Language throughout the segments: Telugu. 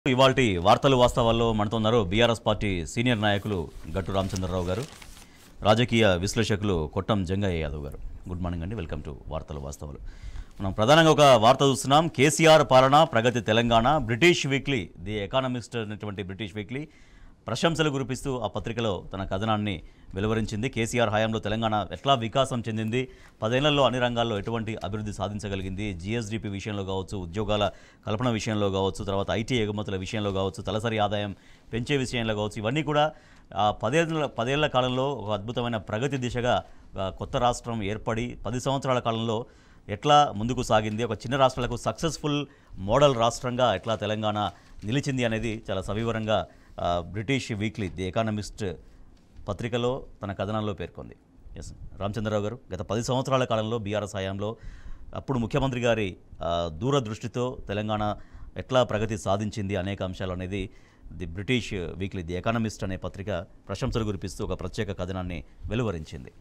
ఇవాల్టి వార్తలు వాస్తవాల్లో మనతోన్నారు బీఆర్ఎస్ పార్టీ సీనియర్ నాయకులు గట్టు రామచంద్రరావు గారు రాజకీయ విశ్లేషకులు కొట్టం జంగయ్య యాదవ్ గారు గుడ్ మార్నింగ్ అండి వెల్కమ్ టు వార్తలు వాస్తవాలు మనం ప్రధానంగా ఒక వార్త చూస్తున్నాం కేసీఆర్ పాలన ప్రగతి Telangana British weekly the Economist అనేటువంటి బ్రిటిష్ వీక్లీ ప్రశంసలు కురిపిస్తూ ఆ పత్రికలో తన కథనాన్ని వెలువరించింది కేసీఆర్ హయాంలో తెలంగాణ ఎట్లా వికాసం చెందింది పదేళ్లలో అన్ని రంగాల్లో ఎటువంటి అభివృద్ధి సాధించగలిగింది జీఎస్డిపి విషయంలో కావచ్చు ఉద్యోగాల కల్పన విషయంలో కావచ్చు తర్వాత ఐటీ ఎగుమతుల విషయంలో కావచ్చు తలసరి ఆదాయం పెంచే విషయంలో కావచ్చు ఇవన్నీ కూడా ఆ పదేళ్ళ పదేళ్ల కాలంలో ఒక అద్భుతమైన ప్రగతి దిశగా ఆ, కొత్త రాష్ట్రం ఏర్పడి పది సంవత్సరాల కాలంలో ఎట్లా ముందుకు సాగింది ఒక చిన్న రాష్ట్రాలకు సక్సెస్ఫుల్ మోడల్ రాష్ట్రంగా ఎట్లా తెలంగాణ నిలిచింది అనేది చాలా సవివరంగా ఆ, బ్రిటిష్ వీక్లీ ది ఎకానమిస్ట్ పత్రికలో తన కథనంలో పేర్కొంది ఎస్ రామచంద్రరావు గారు గత పది సంవత్సరాల కాలంలో బీఆర్ఎస్ హయాంలో అప్పుడు ముఖ్యమంత్రి గారి ఆ, దూరదృష్టితో తెలంగాణ ఎట్లా ప్రగతి సాధించింది అనేక అంశాలు అనేది the British weekly the Economist అనే పత్రిక ప్రశంసలు కురిపిస్తూ ఒక ప్రత్యేక కథనాన్ని వెలువరించింది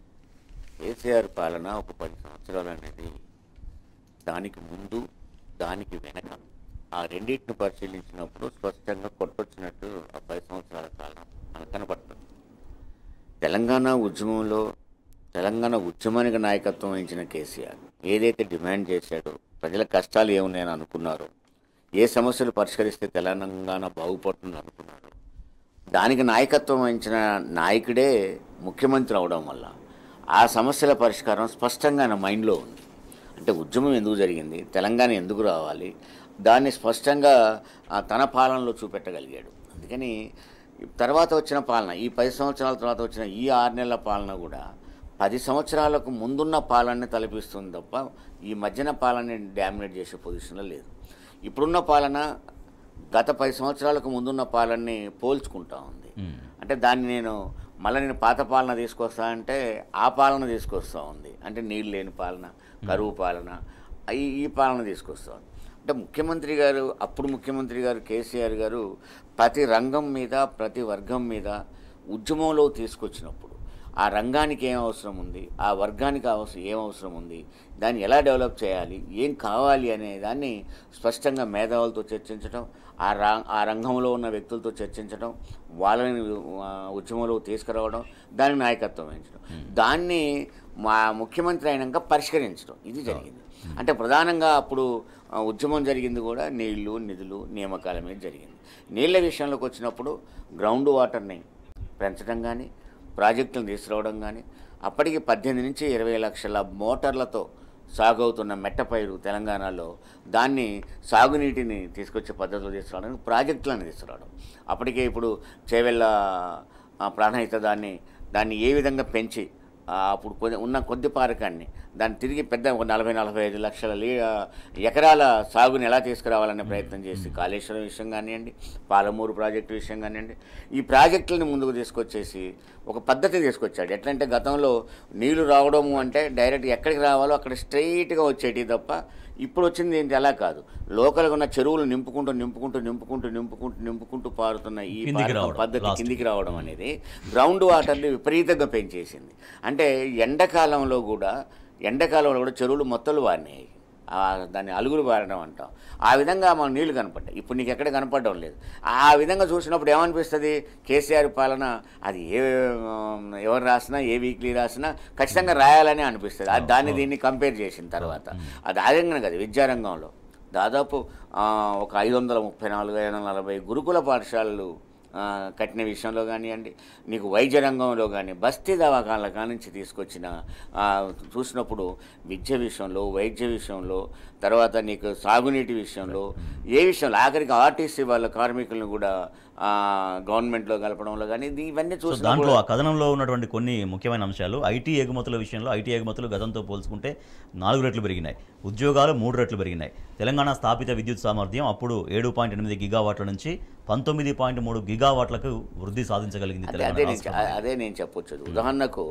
కేసీఆర్ పాలన ఒక పది సంవత్సరాలు అనేది దానికి ముందు దానికి వెనక ఆ రెండింటిని పరిశీలించినప్పుడు స్పష్టంగా కొట్టొచ్చినట్టు ఆ పది సంవత్సరాల కాలం మనకు కనపడుతుంది తెలంగాణ ఉద్యమంలో తెలంగాణ ఉద్యమానికి నాయకత్వం వహించిన కేసీఆర్ ఏదైతే డిమాండ్ చేశాడో ప్రజల కష్టాలు ఏమున్నాయని అనుకున్నారో ఏ సమస్యలు పరిష్కరిస్తే తెలంగాణ బాగుపడుతుంది అనుకున్నారో దానికి నాయకత్వం వహించిన నాయకుడే ముఖ్యమంత్రి అవడం వల్ల ఆ సమస్యల పరిష్కారం స్పష్టంగా ఆయన మైండ్లో ఉంది అంటే ఉద్యమం ఎందుకు జరిగింది తెలంగాణ ఎందుకు రావాలి దాన్ని స్పష్టంగా ఆ, తన పాలనలో చూపెట్టగలిగాడు అందుకని తర్వాత వచ్చిన పాలన ఈ పది సంవత్సరాల తర్వాత వచ్చిన ఈ ఆరు నెలల పాలన కూడా పది సంవత్సరాలకు ముందున్న పాలనని తలపిస్తుంది తప్ప ఈ మధ్యన పాలనని డామినేట్ చేసే పొజిషన్లో లేదు ఇప్పుడున్న పాలన గత పది సంవత్సరాలకు ముందున్న పాలనని పోల్చుకుంటా ఉంది మ్మ్. అంటే దాన్ని నేను మళ్ళీ నేను పాత పాలన తీసుకొస్తా అంటే ఆ పాలన తీసుకొస్తా ఉంది అంటే నీళ్ళు లేని పాలన కరువు పాలన ఈ ఈ పాలన తీసుకొస్తా ఉంది అంటే ముఖ్యమంత్రి గారు అప్పుడు ముఖ్యమంత్రి గారు కేసీఆర్ గారు ప్రతి రంగం మీద ప్రతి వర్గం మీద ఉద్యమంలో తీసుకొచ్చినప్పుడు ఆ రంగానికి ఏం అవసరం ఉంది ఆ వర్గానికి అవసరం ఏం అవసరం ఉంది దాన్ని ఎలా డెవలప్ చేయాలి ఏం కావాలి అనే దాన్ని స్పష్టంగా మేధావులతో చర్చించడం ఆ రా ఆ రంగంలో ఉన్న వ్యక్తులతో చర్చించడం వాళ్ళని ఆ, ఉద్యమంలో తీసుకురావడం దానికి నాయకత్వం వహించడం దాన్ని మా ముఖ్యమంత్రి అయినాక పరిష్కరించడం ఇది జరిగింది అంటే ప్రధానంగా అప్పుడు ఆ, ఉద్యమం జరిగింది కూడా నీళ్లు నిధులు నియామకాల మీద జరిగింది నీళ్ళ విషయంలోకి వచ్చినప్పుడు గ్రౌండ్ వాటర్ని పెంచడం కానీ ప్రాజెక్టులను తీసుకురావడం కానీ అప్పటికి పద్దెనిమిది నుంచి ఇరవై లక్షల మోటార్లతో సాగవుతున్న మెట్టపైరు తెలంగాణలో దాన్ని సాగునీటిని తీసుకొచ్చే పద్ధతిలో తీసుకురావడానికి ప్రాజెక్టులను తీసుకురావడం అప్పటికే ఇప్పుడు చేవెళ్ళ ఆ, ప్రాణహిత దాన్ని దాన్ని ఏ విధంగా పెంచి ఆ, అప్పుడు కొద్ది ఉన్న కొద్ది పారకాన్ని దాన్ని తిరిగి పెద్ద ఒక నలభై నలభై ఐదు లక్షల లీ ఆ, ఎకరాల సాగుని ఎలా తీసుకురావాలనే ప్రయత్నం చేసి కాళేశ్వరం విషయం కానివ్వండి పాలమూరు ప్రాజెక్టు విషయం కానివ్వండి ఈ ప్రాజెక్టులను ముందుకు తీసుకొచ్చేసి ఒక పద్ధతి తీసుకొచ్చాడు ఎట్లంటే గతంలో నీళ్లు రావడము అంటే డైరెక్ట్ ఎక్కడికి రావాలో అక్కడ స్ట్రైట్గా వచ్చేటి తప్ప ఇప్పుడు వచ్చింది ఏంటి అలా కాదు లోకల్గా ఉన్న చెరువులు నింపుకుంటూ నింపుకుంటూ నింపుకుంటూ నింపుకుంటూ నింపుకుంటూ పారుతున్న ఈ కిందికి పారకం రావడం, పద్ధతి last. కిందికి రావడం అనేది గ్రౌండ్ వాటర్ని విపరీతంగా పెంచేసింది అంటే ఎండాకాలంలో కూడా ఎండాకాలంలో కూడా చెరువులు మొత్తలు వారినాయి ఆ దాన్ని అలుగులు పారడం అంటాం ఆ విధంగా మన నీళ్లు కనపడ్డాయి ఇప్పుడు నీకు ఎక్కడ కనపడడం లేదు ఆ విధంగా చూసినప్పుడు ఏమనిపిస్తుంది కేసీఆర్ పాలన అది ఏ ఎవరు రాసినా ఏ వీక్లీ రాసినా ఖచ్చితంగా రాయాలని అనిపిస్తుంది అది దాన్ని దీన్ని కంపేర్ చేసిన తర్వాత అది ఆ విధంగా కదా విద్యారంగంలో దాదాపు ఆ, ఒక ఐదు వందల ముప్పై నాలుగు ఐదు వందల నలభై గురుకుల పాఠశాలలు ఆ, కట్టిన విషయంలో కానివ్వండి నీకు వైద్య రంగంలో కానీ బస్తీ దవాఖానల కానించి తీసుకొచ్చిన ఆ, చూసినప్పుడు విద్య విషయంలో వైద్య విషయంలో తర్వాత నీకు సాగునీటి విషయంలో ఏ విషయంలో ఆఖరికి ఆర్టీసీ వాళ్ళ కార్మికులను కూడా ఆ, గవర్నమెంట్లో కలపడంలో కానీ ఇది ఇవన్నీ సో చూసినప్పుడు దాంట్లో ఆ కథనంలో ఉన్నటువంటి కొన్ని ముఖ్యమైన అంశాలు ఐటీ ఎగుమతుల విషయంలో ఐటీ ఎగుమతులు గతంతో పోల్చుకుంటే నాలుగు రెట్లు పెరిగినాయి ఉద్యోగాలు మూడు రెట్లు పెరిగినాయి తెలంగాణ స్థాపిత విద్యుత్ సామర్థ్యం అప్పుడు ఏడు పాయింట్ ఎనిమిది గిగావాట్ల నుంచి పంతొమ్మిది పాయింట్ మూడు గిగావాట్లకు వృద్ధి సాధించగలిగింది అదే తెలంగాణ అదే నేను రాష్ట్రం చె- అదే నేను చెప్పొచ్చు ఉదాహరణకు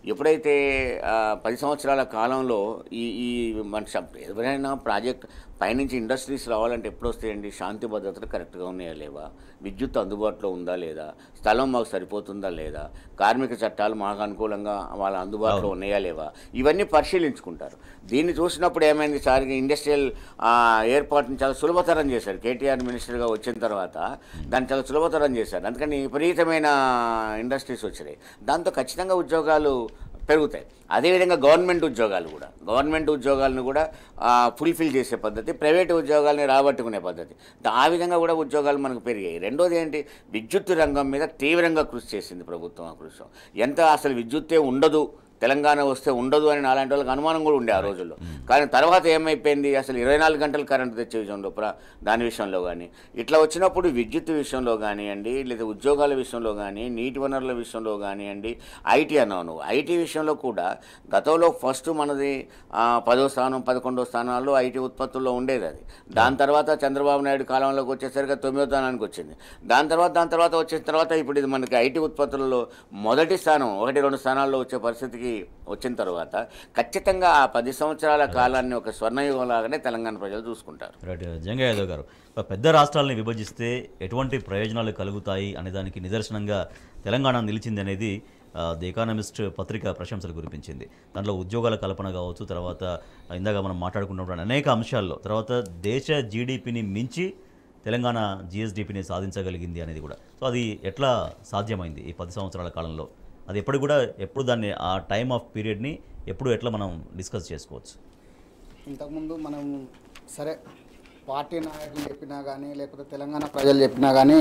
ఎప్పుడైతే ఆ, పది సంవత్సరాల కాలంలో ఈ ఈ మన శ- ఎవరైనా ప్రాజెక్ట్ పైనుంచి ఇండస్ట్రీస్ రావాలంటే ఎప్పుడు వస్తాయండి శాంతి భద్రతలు కరెక్ట్గా ఉన్నాయా లేవా విద్యుత్ అందుబాటులో ఉందా లేదా స్థలం మాకు సరిపోతుందా లేదా కార్మిక చట్టాలు మాకు అనుకూలంగా వాళ్ళ అందుబాటులో ఉన్నాయా లేవా ఇవన్నీ పరిశీలించుకుంటారు దీన్ని చూసినప్పుడు ఏమైంది సార్ ఇండస్ట్రియల్ ఏర్పాటుని చాలా సులభతరం చేశారు కేటీఆర్ మినిస్టర్గా వచ్చిన తర్వాత దాన్ని చాలా సులభతరం చేశారు అందుకని విపరీతమైన ఇండస్ట్రీస్ వచ్చినాయి దాంతో ఖచ్చితంగా ఉద్యోగాలు పెరుగుతాయి అదేవిధంగా గవర్నమెంట్ ఉద్యోగాలు కూడా గవర్నమెంట్ ఉద్యోగాలను కూడా ఫుల్ఫిల్ చేసే పద్ధతి ప్రైవేట్ ఉద్యోగాలని రాబట్టుకునే పద్ధతి దా- ఆ విధంగా కూడా ఉద్యోగాలు మనకు పెరిగాయి రెండోది ఏంటి విద్యుత్ రంగం మీద తీవ్రంగా కృషి చేసింది ప్రభుత్వం ఆ కృషి ఎంత అసలు విద్యుత్తే ఉండదు తెలంగాణ వస్తే ఉండదు అని నాలాంటి వాళ్ళకి అనుమానం కూడా ఉండే ఆ రోజుల్లో కానీ తర్వాత ఏమైపోయింది అసలు ఇరవై నాలుగు గంటలు కరెంటు తెచ్చే విషయంలో ప్ర దాని విషయంలో కానీ ఇట్లా వచ్చినప్పుడు విద్యుత్ విషయంలో కానివ్వండి లేదా ఉద్యోగాల విషయంలో కానీ నీటి వనరుల విషయంలో కానివ్వండి ఐటీ అన్నావు నువ్వు ఐటీ విషయంలో కూడా గతంలో ఫస్ట్ మనది ఆ, పదో స్థానం పదకొండో స్థానాల్లో ఐటీ ఉత్పత్తుల్లో ఉండేది అది దాని తర్వాత చంద్రబాబు నాయుడు కాలంలోకి వచ్చేసరికి తొమ్మిదో స్థానానికి వచ్చింది దాని తర్వాత దాని తర్వాత వచ్చిన తర్వాత ఇప్పుడు ఇది మనకి ఐటీ ఉత్పత్తులలో మొదటి స్థానం ఒకటి రెండు స్థానాల్లో వచ్చే పరిస్థితికి వచ్చిన తర్వాత ఖచ్చితంగా ఆ పది సంవత్సరాల కాలాన్ని ఒక స్వర్ణయుగం లాగానే తెలంగాణ ప్రజలు చూసుకుంటారు రైట్ జంగయ్య యాదవ్ గారు ఒక పెద్ద రాష్ట్రాలని విభజిస్తే ఎటువంటి ప్రయోజనాలు కలుగుతాయి అనే దానికి నిదర్శనంగా తెలంగాణ నిలిచింది అనేది ఆ, ది ఎకానమిస్ట్ పత్రిక ప్రశంసలు కురిపించింది దాంట్లో ఉద్యోగాల కల్పన కావచ్చు తర్వాత ఇందాక మనం మాట్లాడుకున్నప్పుడు అనేక అంశాల్లో తర్వాత దేశ జీడిపిని మించి తెలంగాణ జిఎస్డిపిని సాధించగలిగింది అనేది కూడా సో అది ఎట్లా సాధ్యమైంది ఈ పది సంవత్సరాల కాలంలో అది ఎప్పుడు కూడా ఎప్పుడు దాన్ని ఆ టైమ్ ఆఫ్ పీరియడ్ని ఎప్పుడు ఎట్లా మనం డిస్కస్ చేసుకోవచ్చు ఇంతకుముందు మనం సరే పార్టీ నాయకులు చెప్పినా కానీ లేకపోతే తెలంగాణ ప్రజలు చెప్పినా కానీ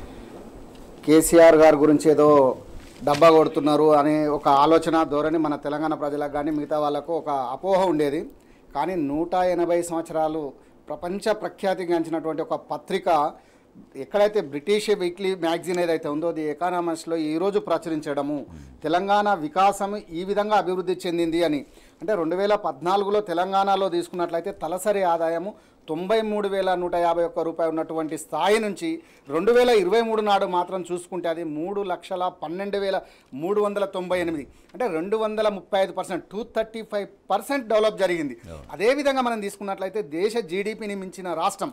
కేసీఆర్ గారి గురించి ఏదో డబ్బా కొడుతున్నారు అనే ఒక ఆలోచన ధోరణి మన తెలంగాణ ప్రజలకు కానీ మిగతా వాళ్ళకు ఒక అపోహ ఉండేది కానీ నూట ఎనభై సంవత్సరాలు ప్రపంచ ప్రఖ్యాతిగాంచినటువంటి ఒక పత్రిక ఎక్కడైతే బ్రిటిష్ వీక్లీ మ్యాగజైన్ ఏదైతే ఉందో ది ఎకానమస్లో ఈరోజు ప్రచురించడము తెలంగాణ వికాసం ఈ విధంగా అభివృద్ధి చెందింది అని అంటే రెండు వేల పద్నాలుగులో తెలంగాణలో తీసుకున్నట్లయితే తలసరి ఆదాయము తొంభై మూడు వేల నూట యాభై ఒక్క రూపాయలు ఉన్నటువంటి స్థాయి నుంచి రెండు వేల ఇరవై మూడు నాడు మాత్రం చూసుకుంటే అది మూడు లక్షల పన్నెండు వేల మూడు వందల తొంభై ఎనిమిది అంటే రెండు వందల ముప్పై ఐదు percent two thirty five percent develop జరిగింది అదేవిధంగా మనం తీసుకున్నట్లయితే దేశ జీడిపిని మించిన రాష్ట్రం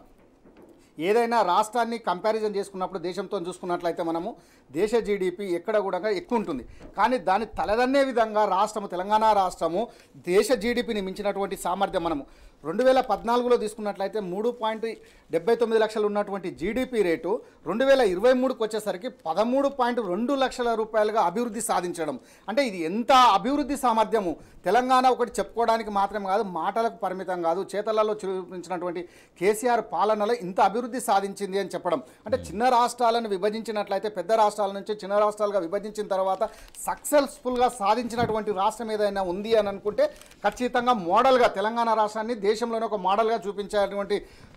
ఏదైనా రాష్ట్రాన్ని కంపారిజన్ చేసుకున్నప్పుడు దేశంతో చూసుకున్నట్లయితే మనము దేశ జీడిపి ఎక్కడ కూడా ఎక్కువ ఉంటుంది కానీ దాని తలదన్నే విధంగా రాష్ట్రము తెలంగాణ రాష్ట్రము దేశ జీడిపిని మించినటువంటి సామర్థ్యం మనము రెండు వేల పద్నాలుగులో తీసుకున్నట్లయితే మూడు పాయింట్ డెబ్బై తొమ్మిది లక్షలు ఉన్నటువంటి జీడిపి రేటు రెండు వేల ఇరవై మూడుకి వచ్చేసరికి పదమూడు పాయింట్ రెండు లక్షల రూపాయలుగా అభివృద్ధి సాధించడం అంటే ఇది ఎంత అభివృద్ధి సామర్థ్యము తెలంగాణ ఒకటి చెప్పుకోవడానికి మాత్రమే కాదు మాటలకు పరిమితం కాదు చేతలలో చూపించినటువంటి కేసీఆర్ పాలనలో ఇంత అభివృద్ధి సాధించింది అని చెప్పడం అంటే చిన్న రాష్ట్రాలను విభజించినట్లయితే పెద్ద రాష్ట్రాల నుంచి చిన్న రాష్ట్రాలుగా విభజించిన తర్వాత సక్సెస్ఫుల్గా సాధించినటువంటి రాష్ట్రం ఏదైనా ఉంది అని అనుకుంటే ఖచ్చితంగా మోడల్గా తెలంగాణ రాష్ట్రాన్ని దేశంలోనే ఒక మోడల్గా చూపించేటువంటి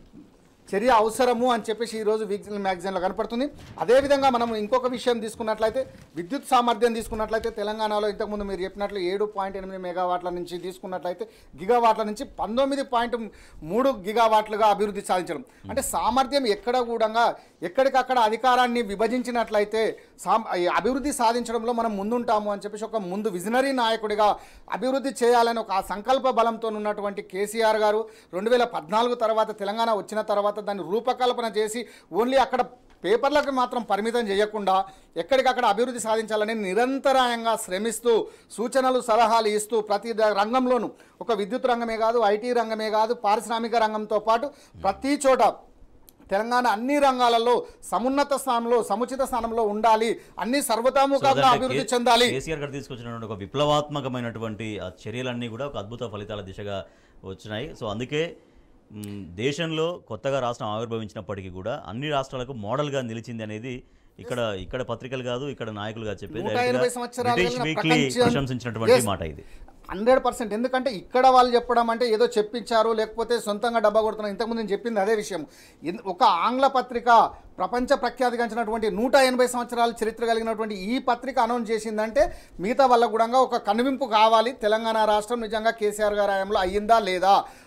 చర్య అవసరము అని చెప్పేసి ఈరోజు వీక్లీ మ్యాగజైన్లో కనపడుతుంది అదేవిధంగా మనం ఇంకొక విషయం తీసుకున్నట్లయితే విద్యుత్ సామర్థ్యం తీసుకున్నట్లయితే తెలంగాణలో ఇంతకుముందు మీరు చెప్పినట్లు ఏడు పాయింట్ ఎనిమిది మెగావాట్ల నుంచి తీసుకున్నట్లయితే గిగావాట్ల నుంచి పంతొమ్మిది పాయింట్ మూడు గిగావాట్లుగా అభివృద్ధి సాధించడం అంటే సామర్థ్యం ఎక్కడ కూడా ఎక్కడికక్కడ అధికారాన్ని విభజించినట్లయితే సాం ఈ అభివృద్ధి సాధించడంలో మనం ముందుంటాము అని చెప్పేసి ఒక ముందు విజనరీ నాయకుడిగా అభివృద్ధి చేయాలని ఒక ఆ సంకల్ప బలంతో ఉన్నటువంటి కేసీఆర్ గారు రెండు వేల పద్నాలుగు తర్వాత తెలంగాణ వచ్చిన తర్వాత దాన్ని రూపకల్పన చేసి ఓన్లీ అక్కడ పేపర్లకు మాత్రం పరిమితం చేయకుండా ఎక్కడికక్కడ అభివృద్ధి సాధించాలని నిరంతరాయంగా శ్రమిస్తూ సూచనలు సలహాలు ఇస్తూ ప్రతి ద- రంగంలోనూ ఒక విద్యుత్ రంగమే కాదు ఐటీ రంగమే కాదు పారిశ్రామిక రంగంతో పాటు ప్రతి చోట తెలంగాణ అన్ని రంగాలలో సమున్నత స్థానంలో సముచిత స్థానంలో ఉండాలి అన్ని సో సర్వతోముఖంగా అదంటే అభివృద్ధి కే- చెందాలి కేసీఆర్ గారు తీసుకొచ్చినటువంటి ఒక విప్లవాత్మకమైనటువంటి ఆ చర్యలన్నీ కూడా ఒక అద్భుత ఫలితాల దిశగా వచ్చినాయి సో అందుకే మ్, దేశంలో కొత్తగా రాష్ట్రం ఆవిర్భవించినప్పటికీ కూడా అన్ని రాష్ట్రాలకు మోడల్గా నిలిచింది అనేది ఇక్కడ ఇక్కడ పత్రికలు కాదు ఇక్కడ నాయకులు కాదు చెప్పేది నూట ఎనభై సంవత్సరాల బ్రిటిష్ కలిగిన వీక్లీ ప్రపంచం- ప్రశంసించినటువంటి Yes. మాట ఇది హండ్రెడ్ పర్సెంట్ ఎందుకంటే ఇక్కడ వాళ్ళు చెప్పడం అంటే ఏదో చెప్పించారు లేకపోతే సొంతంగా డబ్బా కొడుతున్నారు ఇంతకుముందు నేను చెప్పింది అదే విషయం ఎన్- ఒక ఆంగ్ల పత్రిక ప్రపంచ ప్రఖ్యాతిగాంచినటువంటి నూట ఎనభై సంవత్సరాల చరిత్ర కలిగినటువంటి ఈ పత్రిక అనౌన్స్ చేసిందంటే మిగతా వాళ్ళకు కూడా ఒక కనువింపు కావాలి తెలంగాణ రాష్ట్రం నిజంగా కేసీఆర్ గారి హయాంలో అయ్యిందా లేదా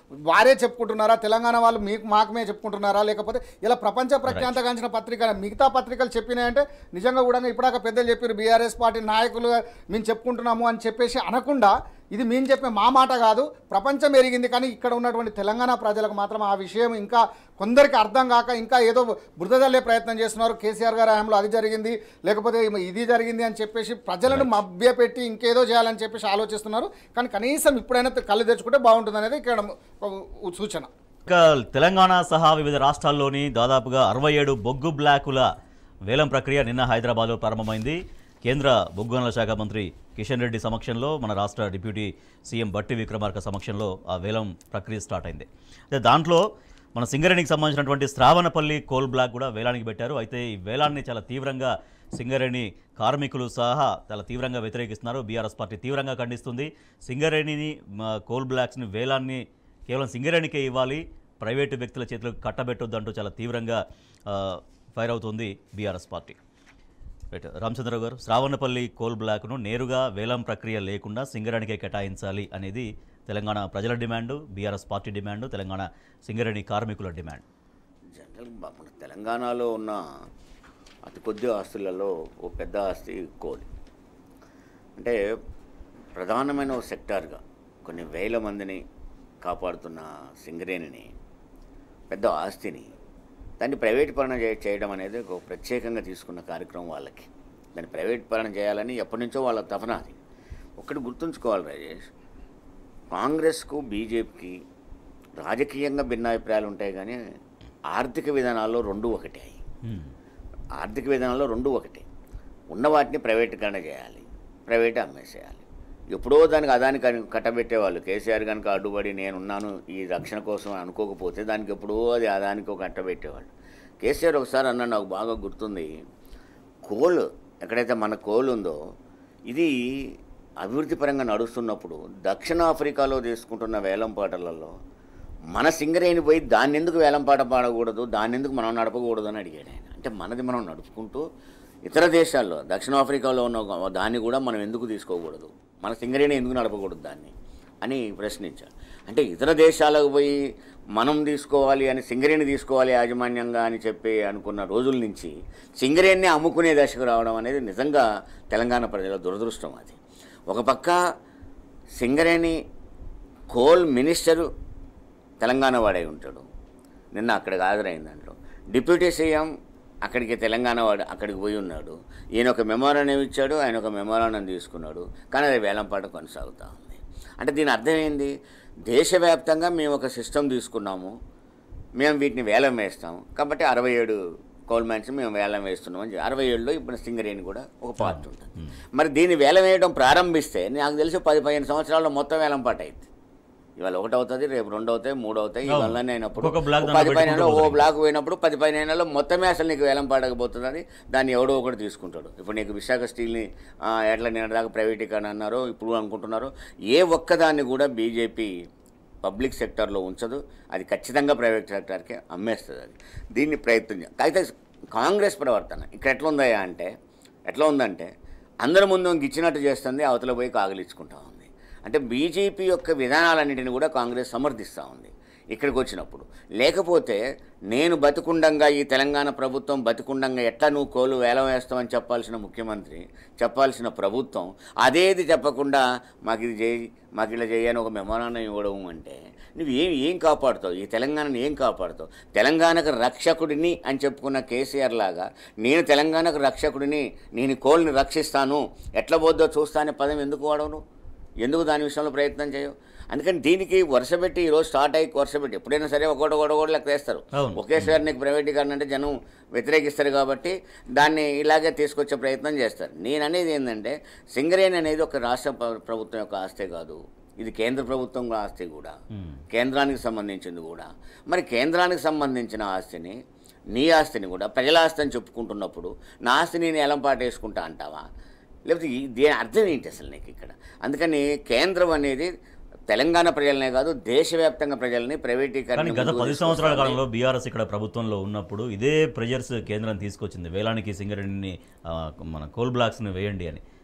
వారే చెప్పుకుంటున్నారా తెలంగాణ వాళ్ళు మీకు మాకమే చెప్పుకుంటున్నారా లేకపోతే ఇలా ప్రపంచ ప్రఖ్యాంతగాంచిన పత్రిక మిగతా పత్రికలు చెప్పినాయంటే నిజంగా కూడా ఇప్పుడాక పెద్దలు చెప్పారు బీఆర్ఎస్ పార్టీ నాయకులు మేము చెప్పుకుంటున్నాము అని చెప్పేసి అనకుండా ఇది మేము చెప్పే మా మాట కాదు ప్రపంచం ఎరిగింది కానీ ఇక్కడ ఉన్నటువంటి తెలంగాణ ప్రజలకు మాత్రం ఆ విషయం ఇంకా కొందరికి అర్థం కాక ఇంకా ఏదో బురదజల్లే ప్రయత్నం చేస్తున్నారు కేసీఆర్ గారి హయాంలో అది జరిగింది లేకపోతే ఇది జరిగింది అని చెప్పేసి ప్రజలను మభ్యపెట్టి ఇంకేదో చేయాలని చెప్పేసి ఆలోచిస్తున్నారు కానీ కనీసం ఇప్పుడైనా కళ్ళు తెచ్చుకుంటే బాగుంటుంది అనేది ఇక్కడ ఒక సూచన ఇక తెలంగాణ సహా వివిధ రాష్ట్రాల్లోని దాదాపుగా అరవై ఏడు బొగ్గు బ్లాకుల వేలం ప్రక్రియ నిన్న హైదరాబాద్లో ప్రారంభమైంది కేంద్ర బొగ్గు గనుల శాఖ మంత్రి కిషన్ రెడ్డి సమక్షంలో మన రాష్ట్ర డిప్యూటీ సీఎం బట్టి విక్రమార్క సమక్షంలో ఆ వేలం ప్రక్రియ స్టార్ట్ అయింది అయితే దాంట్లో మన సింగరేణికి సంబంధించినటువంటి శ్రావణపల్లి కోల్ బ్లాక్ కూడా వేలానికి పెట్టారు అయితే ఈ వేలాన్ని చాలా తీవ్రంగా సింగరేణి కార్మికులు సహా చాలా తీవ్రంగా వ్యతిరేకిస్తున్నారు బీఆర్ఎస్ పార్టీ తీవ్రంగా ఖండిస్తుంది సింగరేణిని మ, కోల్ బ్లాక్స్ని వేలాన్ని కేవలం సింగరేణికే ఇవ్వాలి ప్రైవేటు వ్యక్తుల చేతులకు కట్టబెట్టొద్దంటూ చాలా తీవ్రంగా ఆ, ఫైర్ అవుతుంది బీఆర్ఎస్ పార్టీ రైట్ రామచంద్రరావు గారు శ్రావణపల్లి కోల్ బ్లాక్ను నేరుగా వేలం ప్రక్రియ లేకుండా సింగరేణికే కేటాయించాలి అనేది తెలంగాణ ప్రజల demand BRS party demand Telangana Singareni కార్మికుల డిమాండ్ జనరల్ మన తెలంగాణలో ఉన్న అతి కొద్ది ఆస్తులలో ఓ పెద్ద ఆస్తి కోలి అంటే ప్రధానమైన ఓ సెక్టార్గా కొన్ని వేల మందిని కాపాడుతున్న సింగరేణిని పెద్ద ఆస్తిని దాన్ని ప్రైవేట్ పరణ చే- చేయడం అనేది ఒక ప్రత్యేకంగా తీసుకున్న కార్యక్రమం వాళ్ళకి దాన్ని ప్రైవేట్ పరణ చేయాలని ఎప్పటి నుంచో వాళ్ళ తపన అది ఒకటి గుర్తుంచుకోవాలి రాజేష్ కాంగ్రెస్కు బీజేపీకి రాజకీయంగా భిన్నాభిప్రాయాలు ఉంటాయి కానీ ఆర్థిక విధానాల్లో రెండు ఒకటే హ్మ్. ఆర్థిక విధానంలో రెండు ఒకటే ఉన్న వాటిని ప్రైవేటీకరణ చేయాలి ప్రైవేట్ అమ్మేసేయాలి ఎప్పుడో దానికి అదానికి కని- కట్టబెట్టేవాళ్ళు కేసీఆర్ కనుక అడ్డుపడి నేనున్నాను ఈ రక్షణ కోసం అని అనుకోకపోతే దానికి ఎప్పుడో అది అదానికి ఒక కట్టబెట్టేవాళ్ళు కేసీఆర్ ఒకసారి అన్న నాకు బాగా గుర్తుంది కోల్ ఎక్కడైతే మన కోల్ ఉందో ఇది అభివృద్ధి పరంగా నడుస్తున్నప్పుడు దక్షిణాఫ్రికాలో తీసుకుంటున్న వేలం పాటలలో మన సింగరేణి పోయి దాన్ని ఎందుకు వేలం పాట పాడకూడదు దాన్ని ఎందుకు మనం నడపకూడదు అని అడిగాడు ఆయన అంటే మనది మనం నడుపుకుంటూ ఇతర దేశాల్లో దక్షిణాఫ్రికాలో ఉన్న ఒక దాన్ని కూడా మనం ఎందుకు తీసుకోకూడదు మన సింగరేణి ఎందుకు నడపకూడదు దాన్ని అని ప్రశ్నించాడు అంటే ఇతర దేశాలకు పోయి మనం తీసుకోవాలి అని సింగరేణి తీసుకోవాలి యాజమాన్యంగా అని చెప్పి అనుకున్న రోజుల నుంచి సింగరేణిని అమ్ముకునే దశకు రావడం అనేది నిజంగా తెలంగాణ ప్రజల దురదృష్టం అది ఒక పక్క సింగరేణి కోల్ మినిస్టరు తెలంగాణ వాడై ఉంటాడు నిన్న అక్కడికి హాజరైన దాంట్లో డిప్యూటీ సీఎం అక్కడికి తెలంగాణ వాడు అక్కడికి పోయి ఉన్నాడు ఈయన ఒక మెమోరాండం ఇచ్చాడు ఆయన ఒక మెమోరాండం తీసుకున్నాడు కానీ అది వేలంపాట కొనసాగుతూ ఉంది అంటే దీని అర్థం ఏంది దేశవ్యాప్తంగా మేము ఒక సిస్టమ్ తీసుకున్నాము మేము వీటిని వేలం వేస్తాం కాబట్టి అరవై ఏడు కోల్ మైన్స్ మేము వేలం వేస్తున్నాం అని చెప్పి అరవై ఏడులో ఇప్పుడు సింగరేణి కూడా ఒక పార్ట్ ఉంటుంది మరి దీన్ని వేలం వేయడం ప్రారంభిస్తే నాకు తెలిసి పది పదిహేను సంవత్సరాల్లో మొత్తం వేలం పాట అయింది ఇవాళ ఒకటి అవుతుంది రేపు రెండు అవుతాయి మూడు అవుతాయి అవును. ఇవన్నీ అయినప్పుడు ఒక్కొక్క బ్లాక్ ఓ దాంట్లో పది పదిహేనులో ఓ పెట్టుకుంటూ బ్లాక్ పోయినప్పుడు పది పదిహేనులో మొత్తమే అసలు నీకు వేలం పాడకపోతుందని దాన్ని ఎవడో ఒకటి తీసుకుంటాడు ఇప్పుడు నీకు విశాఖ స్టీల్ని ఆ, ఎట్లా నేను దాకా ప్రైవేటీకరణ అన్నారో ఇప్పుడు అనుకుంటున్నారు ఏ ఒక్కదాన్ని కూడా బీజేపీ పబ్లిక్ సెక్టార్లో ఉంచదు అది ఖచ్చితంగా ప్రైవేట్ సెక్టార్కే అమ్మేస్తుంది అది దీన్ని ప్రయత్నం చే- అయితే కాంగ్రెస్ ప్రవర్తన ఇక్కడ ఎట్లా ఉందయ్యా అంటే ఎట్లా ఉందంటే అందరి ముందు ఇచ్చినట్టు చేస్తుంది అవతల పోయి కాగలిచ్చుకుంటా ఉంది అంటే బీజేపీ యొక్క విధానాలన్నింటినీ కూడా కాంగ్రెస్ సమర్థిస్తూ ఉంది ఇక్కడికి వచ్చినప్పుడు లేకపోతే నేను బతికుండంగా ఈ తెలంగాణ ప్రభుత్వం బతికుండంగా ఎట్లా నువ్వు కోలు వేలం వేస్తావని చెప్పాల్సిన ముఖ్యమంత్రి చెప్పాల్సిన ప్రభుత్వం అదేది చెప్పకుండా మాకు ఇది చేయి మాకు ఇలా చేయని ఒక మెమోరాండం ఇవ్వడం అంటే నువ్వు ఏం ఏం కాపాడుతావు ఈ తెలంగాణను ఏం కాపాడుతావు తెలంగాణకు రక్షకుడిని అని చెప్పుకున్న కేసీఆర్ లాగా నేను తెలంగాణకు రక్షకుడిని నేను ఈ కోల్ని రక్షిస్తాను ఎట్లా పోద్దో చూస్తా అనే పదం ఎందుకు వాడవు ఎందుకు దాని విషయంలో ప్రయత్నం చేయవు అందుకని దీనికి వరుసపెట్టి ఈరోజు స్టార్ట్ అయ్యి వరుసపెట్టి ఎప్పుడైనా సరే ఒకటి ఒకటి ఒకటి లెక్క వేస్తారు అవును. ఒకేసారి నీకు ప్రైవేటీకరణ అంటే జనం వ్యతిరేకిస్తారు కాబట్టి దాన్ని ఇలాగే తీసుకొచ్చే ప్రయత్నం చేస్తారు నేను అనేది ఏంటంటే సింగరేణి అనేది ఒక రాష్ట్ర ప్ర- ప్రభుత్వం యొక్క ఆస్తే కాదు ఇది కేంద్ర ప్రభుత్వం ఆస్తి కూడా హ్మ్. కేంద్రానికి సంబంధించింది కూడా మరి కేంద్రానికి సంబంధించిన ఆస్తిని నీ ఆస్తిని కూడా ప్రజల ఆస్తి అని చెప్పుకుంటున్నప్పుడు నా ఆస్తి నేను ఎలం పాట వేసుకుంటా అంటావా లేకపోతే ఈ- దీని అర్థం ఏంటి అసలు నీకు ఇక్కడ అందుకని కేంద్రం అనేది తెలంగాణ ప్రజలనే కాదు దేశవ్యాప్తంగా ప్రజల్ని ప్రైవేటీకరణ కానీ గత ముందుకు పది సంవత్సరాల తీసుకొస్తుంది. కాలంలో బీఆర్ఎస్ ఇక్కడ ప్రభుత్వంలో ఉన్నప్పుడు ఇదే ప్రెజర్స్ కేంద్రం తీసుకొచ్చింది వేలానికి సింగరేణిని ఆ, మన కోల్ బ్లాక్స్ని వేయండి అని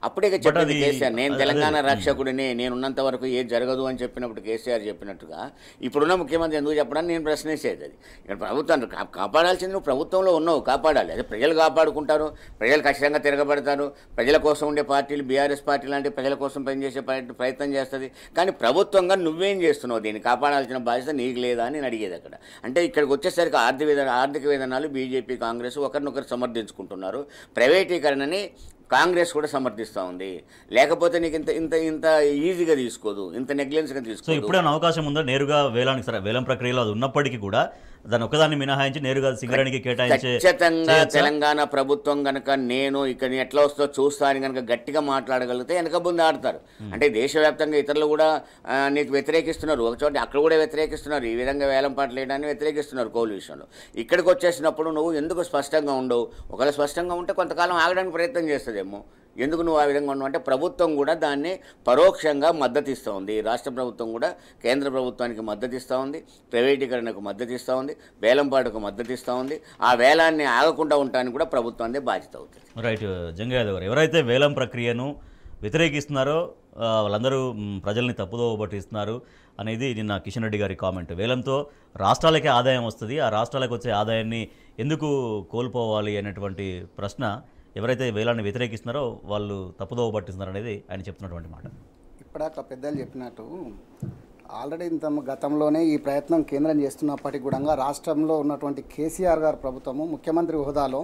అప్పుడే ఇక చెప్పింది అది- కేసీఆర్ నేను అదే- తెలంగాణ అదే. రక్షకుడిని నేనున్నంత వరకు ఏది జరగదు అని చెప్పినప్పుడు కేసీఆర్ చెప్పినట్టుగా ఇప్పుడున్న ముఖ్యమంత్రి ఎందుకు చెప్పడానికి నేను ప్రశ్నించేది అది ఇక్కడ ప్రభుత్వం కా- కాపాడాల్సింది నువ్వు ప్రభుత్వంలో ఉన్నావు కాపాడాలి అదే ప్రజలు కాపాడుకుంటారు ప్రజలు ఖచ్చితంగా తిరగబడతారు ప్రజల కోసం ఉండే పార్టీలు బీఆర్ఎస్ పార్టీ లాంటి ప్రజల కోసం పనిచేసే ప్రయత్- ప్రయత్నం చేస్తుంది కానీ ప్రభుత్వంగా నువ్వేం చేస్తున్నావు దీన్ని కాపాడాల్సిన బాధ్యత నీకు లేదా అని నేను అడిగేది అక్కడ అంటే ఇక్కడికి వచ్చేసరికి ఆర్థిక విధాన ఆర్థిక విధానాలు బీజేపీ కాంగ్రెస్ ఒకరినొకరు సమర్థించుకుంటున్నారు ప్రైవేటీకరణని కాంగ్రెస్ కూడా సమర్థిస్తూ ఉంది లేకపోతే నీకు ఇంత ఇంత ఇంత ఈజీగా తీసుకోదు ఇంత నెగ్లెన్స్గా సో తీసుకోదు ఇప్పుడేమైనా అవకాశం ఉందా నేరుగా వేలానికి సరే వేలం ప్రక్రియలో అది ఉన్నప్పటికీ కూడా దాన్ని ఒకదాన్ని మినహాయించి నేరుగా సింగరేణికి కేటాయించే ఖచ్చితంగా చేయొచ్చా? తెలంగాణ ప్రభుత్వం గనక నేను ఇక్కడ ఎట్లా వస్తో చూస్తా అని కనుక గట్టిగా మాట్లాడగలిగితే వెనక ముందు ఆడతారు అంటే దేశవ్యాప్తంగా ఇతరులు కూడా ఆ, నీకు వ్యతిరేకిస్తున్నారు ఒక చోట అక్కడ కూడా వ్యతిరేకిస్తున్నారు ఈ విధంగా వేలం పాటలు వేయడాన్ని వ్యతిరేకిస్తున్నారు కోల్ విషయంలో ఇక్కడికి వచ్చేసినప్పుడు నువ్వు ఎందుకు స్పష్టంగా ఉండవు ఒకవేళ స్పష్టంగా ఉంటే కొంతకాలం ఆగడానికి ప్రయత్నం చేస్తుందేమో ఎందుకు నువ్వు ఆ విధంగా ఉన్నావు అంటే ప్రభుత్వం కూడా దాన్ని పరోక్షంగా మద్దతు ఇస్తూ ఉంది రాష్ట్ర ప్రభుత్వం కూడా కేంద్ర ప్రభుత్వానికి మద్దతు ఇస్తూ ఉంది ప్రైవేటీకరణకు మద్దతు ఇస్తూ ఉంది వేలంపాటుకు మద్దతు ఇస్తూ ఉంది ఆ వేలాన్ని ఆగకుండా ఉండటానికి కూడా ప్రభుత్వాన్ని బాధ్యత అవుతుంది రైట్ జంగయ్య గారు ఎవరైతే వేలం ప్రక్రియను వ్యతిరేకిస్తున్నారో ఆ, వాళ్ళందరూ మ్, ప్రజల్ని తప్పుదో పట్టిస్తున్నారు అనేది నిన్న కిషన్ రెడ్డి గారి కామెంట్ వేలంతో రాష్ట్రాలకే ఆదాయం వస్తుంది ఆ రాష్ట్రాలకు వచ్చే ఆదాయాన్ని ఎందుకు కోల్పోవాలి అనేటువంటి ప్రశ్న ఎవరైతే వేలాన్ని వ్యతిరేకిస్తున్నారో వాళ్ళు తప్పుదో పట్టిస్తున్నారు అనేది ఆయన చెప్తున్నటువంటి మాట ఇప్పటిదాకా పెద్దలు చెప్పినట్టు ఆల్రెడీ ఇంత గతంలోనే ఈ ప్రయత్నం కేంద్రం చేస్తున్నప్పటికీ కూడా రాష్ట్రంలో ఉన్నటువంటి కేసీఆర్ గారి ప్రభుత్వము ముఖ్యమంత్రి హోదాలో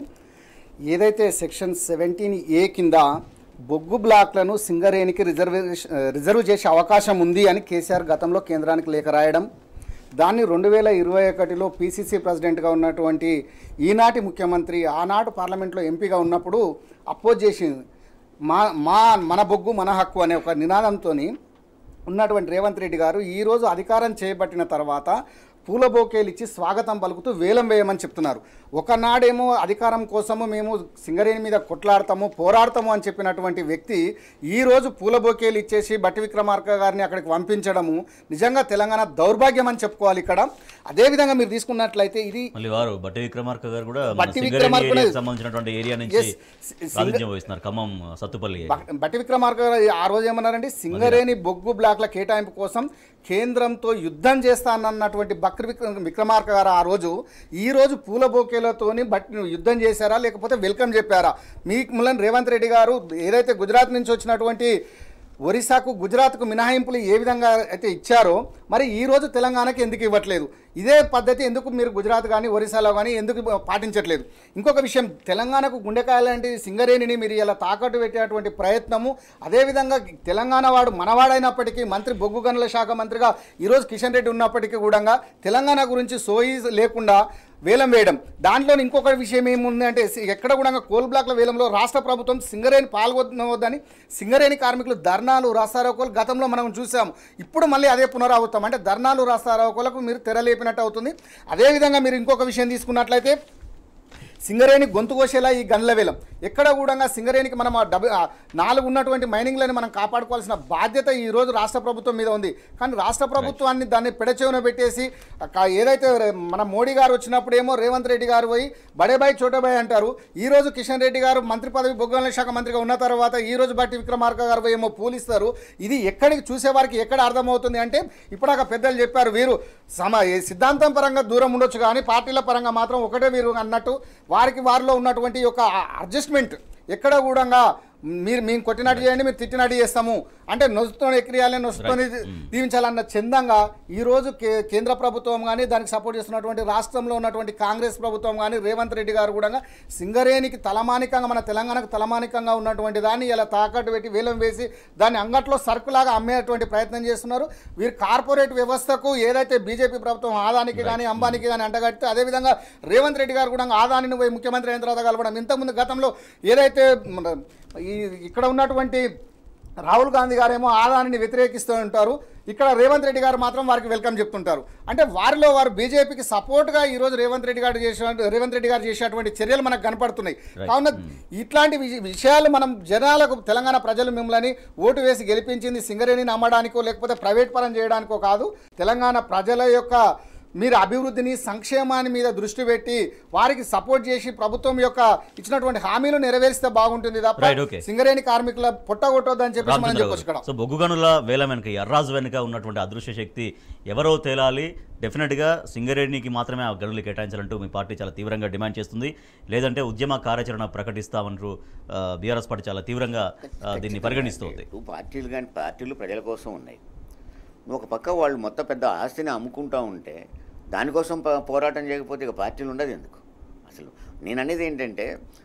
ఏదైతే సెక్షన్ సెవెంటీన్ ఏ కింద బొగ్గు బ్లాక్లను సింగరేణికి రిజర్వేషన్ రిజర్వ్ చేసే అవకాశం ఉంది అని కేసీఆర్ గతంలో కేంద్రానికి లేఖ రాయడం దాన్ని రెండు వేల ఇరవై ఒకటిలో పీసీసీ ప్రెసిడెంట్గా ఉన్నటువంటి ఈనాటి ముఖ్యమంత్రి ఆనాడు పార్లమెంట్లో ఎంపీగా ఉన్నప్పుడు అపోజ్ చేసింది మా మా మన బొగ్గు మన హక్కు అనే ఒక నినాదంతో ఉన్నటువంటి రేవంత్ రెడ్డి గారు ఈరోజు అధికారం చేపట్టిన తర్వాత పూల బోకేలు ఇచ్చి స్వాగతం పలుకుతూ వేలం వేయమని చెప్తున్నారు ఒకనాడేమో అధికారం కోసము మేము సింగరేణి మీద కొట్లాడతాము పోరాడతాము అని చెప్పినటువంటి వ్యక్తి ఈరోజు పూల బోకేలు ఇచ్చేసి బట్టి విక్రమార్క గారిని అక్కడికి పంపించడము నిజంగా తెలంగాణ దౌర్భాగ్యం అని చెప్పుకోవాలి ఇక్కడ అదేవిధంగా మీరు తీసుకున్నట్లయితే ఇది మళ్ళీ వారు బట్టి విక్రమార్క గారు కూడా మన బట్టి సింగరేణి విక్రమార్క ఏరియాకి కూడా- సంబంధించినటువంటి ఏరియా నుంచి Yes, సి- ప్రాతినిధ్యం వహిస్తున్నారు ఖమ్మం సత్తుపల్లి బ- బట్టి విక్రమార్క గారు ఆ రోజు ఏమన్నారంటే సింగరేణి బొగ్గు బ్లాక్ల కేటాయింపు కోసం కేంద్రంతో యుద్ధం చేస్తానన్నటువంటి బక్రి విక్ర- విక్రమార్క గారు ఆ రోజు ఈ రోజు పూల బొకేలతోని బట్టి యుద్ధం చేశారా లేకపోతే వెల్కమ్ చెప్పారా మీకు ములని రేవంత్ రెడ్డి గారు ఏదైతే గుజరాత్ నుంచి వచ్చినటువంటి ఒరిస్సాకు గుజరాత్కు మినహాయింపులు ఏ విధంగా అయితే ఇచ్చారో మరి ఈ రోజు తెలంగాణకి ఎందుకు ఇవ్వట్లేదు ఇదే పద్ధతి ఎందుకు మీరు గుజరాత్ కానీ ఒరిస్సాలో కానీ ఎందుకు పాటించట్లేదు ఇంకొక విషయం తెలంగాణకు గుండెకాయ లాంటి సింగరేణిని మీరు ఇలా తాకట్టు పెట్టేటువంటి ప్రయత్నము అదేవిధంగా తెలంగాణ వాడు మనవాడైనప్పటికీ మంత్రి బొగ్గు గనుల శాఖ మంత్రిగా ఈరోజు కిషన్ రెడ్డి ఉన్నప్పటికీ కూడా తెలంగాణ గురించి సోయి లేకుండా వేలం వేయడం దాంట్లో ఇంకొక విషయం ఏముంది అంటే సి- ఎక్కడ కూడా కోల్ బ్లాక్ల వేలంలో రాష్ట్ర ప్రభుత్వం సింగరేణి పాల్గొనవద్దని సింగరేణి కార్మికులు ధర్నాలు రాస్తారోకోలు గతంలో మనం చూసాం ఇప్పుడు మళ్ళీ అదే పునరావృతం అంటే ధర్నాలు రాస్తారోకోలకు మీరు తెరలేపినట్టు అవుతుంది అదేవిధంగా మీరు ఇంకొక విషయం తీసుకున్నట్లయితే సింగరేణి గొంతు కోసేలా ఈ గన్ల వేలం ఎక్కడ కూడా సింగరేణికి మనం ఆ డబు ఆ నాలుగు ఉన్నటువంటి మైనింగ్లని మనం కాపాడుకోవాల్సిన బాధ్యత ఈ రోజు రాష్ట్ర ప్రభుత్వం మీద ఉంది కానీ రాష్ట్ర ప్రభుత్వాన్ని దాన్ని పెడచెవున పెట్టేసి క- ఏదైతే రే- మన మోడీ గారు వచ్చినప్పుడు ఏమో రేవంత్ రెడ్డి గారు పోయి బడేబాయ్ చోటబాయ్ అంటారు ఈ రోజు కిషన్ రెడ్డి గారు మంత్రి పదవి బొగ్గల శాఖ మంత్రిగా ఉన్న తర్వాత ఈ రోజు బట్టి విక్రమార్క గారు పోయి ఏమో పూలిస్తారు ఇది ఎక్కడికి చూసేవారికి ఎక్కడ అర్థమవుతుంది అంటే ఇప్పుడాక పెద్దలు చెప్పారు వీరు సమ ఏ సిద్ధాంతం పరంగా దూరం ఉండొచ్చు కానీ పార్టీల పరంగా మాత్రం ఒకటే వీరు అన్నట్టు వారికి వారిలో ఉన్నటువంటి ఒక అడ్జస్ట్మెంట్ ఎక్కడ కూడా మీరు మేము కొట్టినట్టు చేయండి మీరు తిట్టినట్టు చేస్తాము అంటే నొస్తుతో ఎక్కిరియాలి నొస్తుతో దీవించాలన్న చందంగా ఈరోజు కే కేంద్ర ప్రభుత్వం కానీ దానికి సపోర్ట్ చేస్తున్నటువంటి రాష్ట్రంలో ఉన్నటువంటి కాంగ్రెస్ ప్రభుత్వం కానీ రేవంత్ రెడ్డి గారు కూడా సింగరేణికి తలమానికంగా మన తెలంగాణకు తలమానికంగా ఉన్నటువంటి దాన్ని ఇలా తాకట్టు పెట్టి వేలం వేసి దాన్ని అంగట్లో సరుకులాగా అమ్మేటువంటి ప్రయత్నం చేస్తున్నారు వీరు కార్పొరేట్ వ్యవస్థకు ఏదైతే బీజేపీ ప్రభుత్వం ఆదానికి కానీ అంబానికి కానీ అంటగడితే అదేవిధంగా రేవంత్ రెడ్డి గారు కూడా ఆదానిని పోయి ముఖ్యమంత్రి అయిన తర్వాత కలవడం ఇంతకుముందు గతంలో ఏదైతే మన ఈ ఇక్కడ ఉన్నటువంటి రాహుల్ గాంధీ గారేమో ఆదానిని వ్యతిరేకిస్తూ ఉంటారు ఇక్కడ రేవంత్ రెడ్డి గారు మాత్రం వారికి వెల్కమ్ చెప్తుంటారు అంటే వారిలో వారు బీజేపీకి సపోర్ట్గా ఈరోజు రేవంత్ రెడ్డి గారు చేసిన రేవంత్ రెడ్డి గారు చేసేటువంటి చర్యలు మనకు కనపడుతున్నాయి కావున ఇట్లాంటి విష- విషయాలు మనం జనాలకు తెలంగాణ ప్రజలు మిమ్మల్ని ఓటు వేసి గెలిపించింది సింగరేణిని అమ్మడానికో లేకపోతే ప్రైవేట్ పరం చేయడానికో కాదు తెలంగాణ ప్రజల యొక్క మీరు అభివృద్ధిని సంక్షేమాన్ని మీద దృష్టి పెట్టి వారికి సపోర్ట్ చేసి ప్రభుత్వం యొక్క ఇచ్చినటువంటి హామీలు నెరవేరిస్తే బాగుంటుంది తప్ప Right, okay. సింగరేణి కార్మికుల పొట్టగొట్టొద్దని చెప్పేసి మనం రామచంద్ర చెప్పొచ్చు ఇక్కడ గారు. సో బొగ్గు గనుల వేల వెనుక ఎర్రాజు వెనుక ఉన్నటువంటి అదృశ్య శక్తి ఎవరో తేలాలి డెఫినెట్గా సింగరేణికి మాత్రమే ఆ గనులు కేటాయించాలంటూ మీ పార్టీ చాలా తీవ్రంగా డిమాండ్ చేస్తుంది లేదంటే ఉద్యమ కార్యాచరణ ప్రకటిస్తామంటూ బీఆర్ఎస్ పార్టీ చాలా తీవ్రంగా ఆ, దీన్ని పరిగణిస్తుంది ఇప్పుడు పార్టీలు కానీ పార్టీలు ప్రజల కోసం ఉన్నాయి నువ్వు ఒక పక్క వాళ్ళు మొత్తం పెద్ద ఆస్తిని అమ్ముకుంటా ఉంటే దానికోసం ప- పోరాటం చేయకపోతే ఇక పార్టీలు ఉండదు ఎందుకు అసలు నేను అనేది ఏంటంటే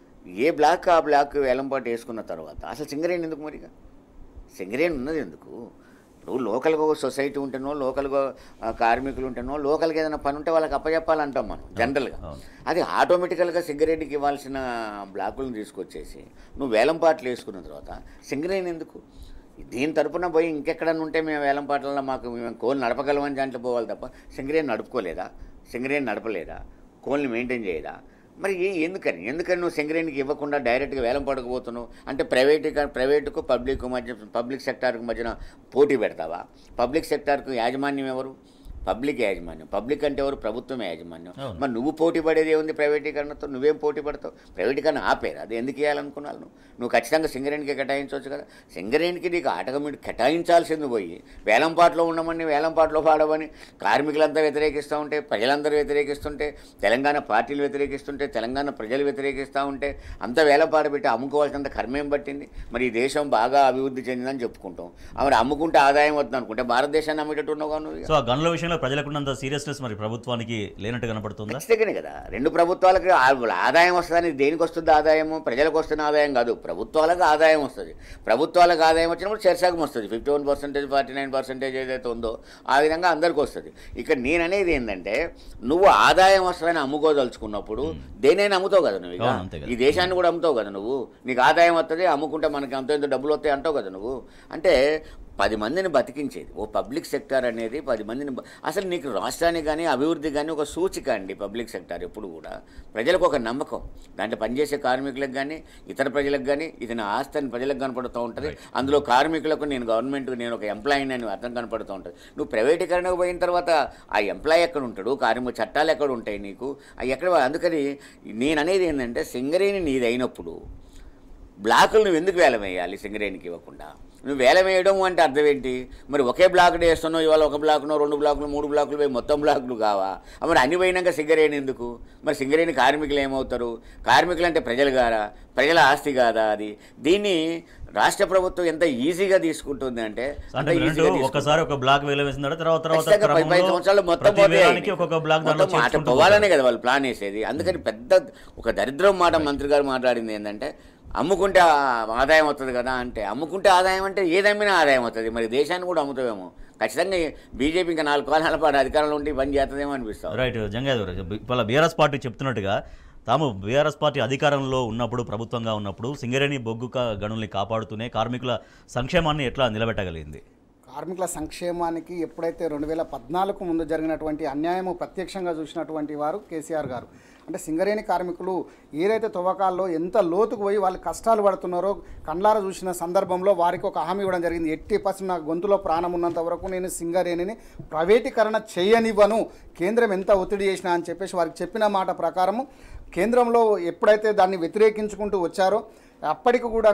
ఏ బ్లాక్ ఆ బ్లాక్ వేలంపాటు వేసుకున్న తర్వాత అసలు సింగరేణి ఎందుకు మరిగా సింగరేణి ఉన్నది ఎందుకు ఇప్పుడు లోకల్గా ఒక సొసైటీ ఉంటేనో లోకల్గా ఆ, కార్మికులు ఉంటేనో లోకల్గా ఏదైనా పని ఉంటే వాళ్ళకి అప్పచెప్పాలంటాం మనం జనరల్గా అవును. అది ఆటోమేటికల్గా సింగరేణికి ఇవ్వాల్సిన బ్లాకులను తీసుకొచ్చేసి నువ్వు వేలం పాటలు వేసుకున్న తర్వాత సింగరేణి ఎందుకు దీని తరపున పోయి ఇంకెక్కడన్నా ఉంటే మేము వేలం పాటలలో మాకు మేము కోల్ నడపగలమని దాంట్లో పోవాలి తప్ప సింగరేణి నడుపుకోలేదా సింగరేణి నడపలేదా కోల్ని మెయింటైన్ చేయదా మరి ఏ ఎందుకని ఎందుకని నువ్వు సింగరేణికి ఇవ్వకుండా డైరెక్ట్గా వేలం పడకపోతున్నావు అంటే ప్రైవేట్ ప్రైవేటుకు పబ్లిక్ మధ్య పబ్లిక్ సెక్టార్కు మధ్యన పోటీ పెడతావా పబ్లిక్ సెక్టార్కు యాజమాన్యం ఎవరు పబ్లిక్ యాజమాన్యం పబ్లిక్ అంటే ఎవరు ప్రభుత్వం యాజమాన్యం అవును. మరి నువ్వు పోటీ పడేది ఏముంది ప్రైవేటీకరణతో నువ్వేం పోటీ పడతావు ప్రైవేటీకరణ ఆపేరు అది ఎందుకు ఇవ్వాలనుకున్నాను నువ్వు నువ్వు ఖచ్చితంగా సింగరేణికి కేటాయించవచ్చు కదా సింగరేణికి నీకు ఆటోమేటిక్ కేటాయించాల్సింది పోయి వేలంపాట్లో ఉండమని వేలంపాట్లో పాడమని కార్మికులంతా వ్యతిరేకిస్తూ ఉంటే ప్రజలందరూ వ్యతిరేకిస్తుంటే తెలంగాణ పార్టీలు వ్యతిరేకిస్తుంటే తెలంగాణ ప్రజలు వ్యతిరేకిస్తూ ఉంటే అంత వేలంపాట పెట్టి అమ్ముకోవాల్సినంత కర్మేం పట్టింది మరి ఈ దేశం బాగా అభివృద్ధి చెందిందని చెప్పుకుంటాం ఆ మరి అమ్ముకుంటే ఆదాయం వస్తుంది అనుకుంటే భారతదేశాన్ని అమ్మేటట్టు ఉన్నావు నువ్వు ఇక. సో ఆ గనుల విషయంలో ప్రజలకున్నంత సీరియస్నెస్ మరి ప్రభుత్వానికి లేనట్టు కనపడుతుందా ఖచ్చితంగానే కదా రెండు ప్రభుత్వాలకు ఆ- ఆదాయం వస్తుందని దేనికి వస్తుంది ఆదాయము ప్రజలకు వస్తున్న ఆదాయం కాదు ప్రభుత్వాలకు ఆదాయం వస్తుంది ప్రభుత్వాలకు ఆదాయం వచ్చినప్పుడు చర్చకం వస్తుంది fifty one percentage forty nine percentage ఏదైతే ఉందో ఆ విధంగా అందరికీ వస్తుంది ఇక నేననేది ఏంటంటే నువ్వు ఆదాయం వస్తుందని అమ్ముకోదలుచుకున్నప్పుడు దేనైనా అమ్ముతావు కదా నువ్వు ఇక అవును, అంతే కదా. ఈ దేశాన్ని కూడా అమ్ముతావు కదా నువ్వు నీకు ఆదాయం వస్తుంది అమ్ముకుంటే మనకి అంత ఎంత డబ్బులు వస్తాయి అంటావు కదా నువ్వు అంటే పది మందిని బతికించేది ఓ పబ్లిక్ సెక్టార్ అనేది పది మందిని బ- అసలు నీకు రాష్ట్రానికి కానీ అభివృద్ధి కానీ ఒక సూచిక అండి పబ్లిక్ సెక్టార్ ఎప్పుడు కూడా ప్రజలకు ఒక నమ్మకం దాంట్లో పనిచేసే కార్మికులకు కానీ ఇతర ప్రజలకు కానీ ఇది నా ఆస్తి అని ప్రజలకు కనపడుతూ ఉంటుంది అందులో కార్మికులకు నేను గవర్నమెంట్ నేను ఒక ఎంప్లాయీని అని అర్థం కనపడుతూ ఉంటుంది నువ్వు ప్రైవేటీకరణకు పోయిన తర్వాత ఆ ఎంప్లాయీ ఎక్కడ ఉంటాడు కార్మిక చట్టాలు ఎక్కడ ఉంటాయి నీకు అవి ఎక్కడ అందుకని నేను అనేది ఏంటంటే సింగరేణి నీది అయినప్పుడు బ్లాకులు నువ్వు ఎందుకు వేలం వేయాలి సింగరేణికి ఇవ్వకుండా నువ్వు వేలం వేయడం అంటే అర్థం ఏంటి మరి ఒకే బ్లాక్ వేస్తున్నావు ఇవాళ ఒక బ్లాక్నో రెండు బ్లాకులు మూడు బ్లాకులు పోయి మొత్తం బ్లాకులు కావా ఆ మరి అన్ని పోయినాక సింగరేణి ఎందుకు మరి సింగరేణి కార్మికులు ఏమవుతారు కార్మికులు అంటే ప్రజలు కారా ప్రజల ఆస్తి కాదా అది దీన్ని రాష్ట్ర ప్రభుత్వం ఎంత ఈజీగా తీసుకుంటుంది అంటే అంటే అంత మీరు ఈజీగా అంటూ తీసుకుంటుంది. ఒక్కసారి ఒక బ్లాక్ వేల వేసిన తర్వాత తర్వాత తర్వాత ఖచ్చితంగా పది పది క్రమంలో సంవత్సరాలు మొత్తం ప్రతి పోతే వేలానికి ఒక్కొక్క బ్లాక్ దాంట్లో మొత్తం మాట చేర్చుకుంటూ పోవాలనే కదా వాళ్ళు ప్లాన్ వేసేది అందుకని పెద్ద ఒక దరిద్రం మాట మంత్రి గారు మాట్లాడింది ఏంటంటే అమ్ముకుంటే ఆ- ఆదాయం వస్తుంది కదా అంటే అమ్ముకుంటే ఆదాయం అంటే ఏదమ్మినా ఆదాయం వస్తుంది మరి దేశాన్ని కూడా అమ్ముతామేమో ఖచ్చితంగా బీజేపీ ఇంకా నాలుగు కాలాల పాటు అధికారంలో ఉంటే పని చేస్తుందేమో అనిపిస్తాం రైట్ జంగాయ్ ఇవాళ బీఆర్ఎస్ పార్టీ చెప్తున్నట్టుగా తాము బీఆర్ఎస్ పార్టీ అధికారంలో ఉన్నప్పుడు ప్రభుత్వంగా ఉన్నప్పుడు సింగరేణి బొగ్గు కా- గనుల్ని కాపాడుతూనే కార్మికుల సంక్షేమాన్ని ఎట్లా నిలబెట్టగలిగింది కార్మికుల సంక్షేమానికి ఎప్పుడైతే రెండు వేల పద్నాలుగు ముందు జరిగినటువంటి అన్యాయము ప్రత్యక్షంగా చూసినటువంటి వారు కేసీఆర్ గారు అంటే సింగరేణి కార్మికులు ఏదైతే తవ్వకాల్లో ఎంత లోతుకు పోయి వాళ్ళు కష్టాలు పడుతున్నారో కండ్లార చూసిన సందర్భంలో వారికి ఒక హామీ ఇవ్వడం జరిగింది ఎట్టి పర్సెంట్ నా గొంతులో ప్రాణం ఉన్నంత వరకు నేను సింగరేణిని ప్రైవేటీకరణ చేయనివ్వను కేంద్రం ఎంత ఒత్తిడి చేసినా అని చెప్పేసి వారికి చెప్పిన మాట ప్రకారము కేంద్రంలో ఎప్పుడైతే దాన్ని వ్యతిరేకించుకుంటూ వచ్చారో అప్పటికి కూడా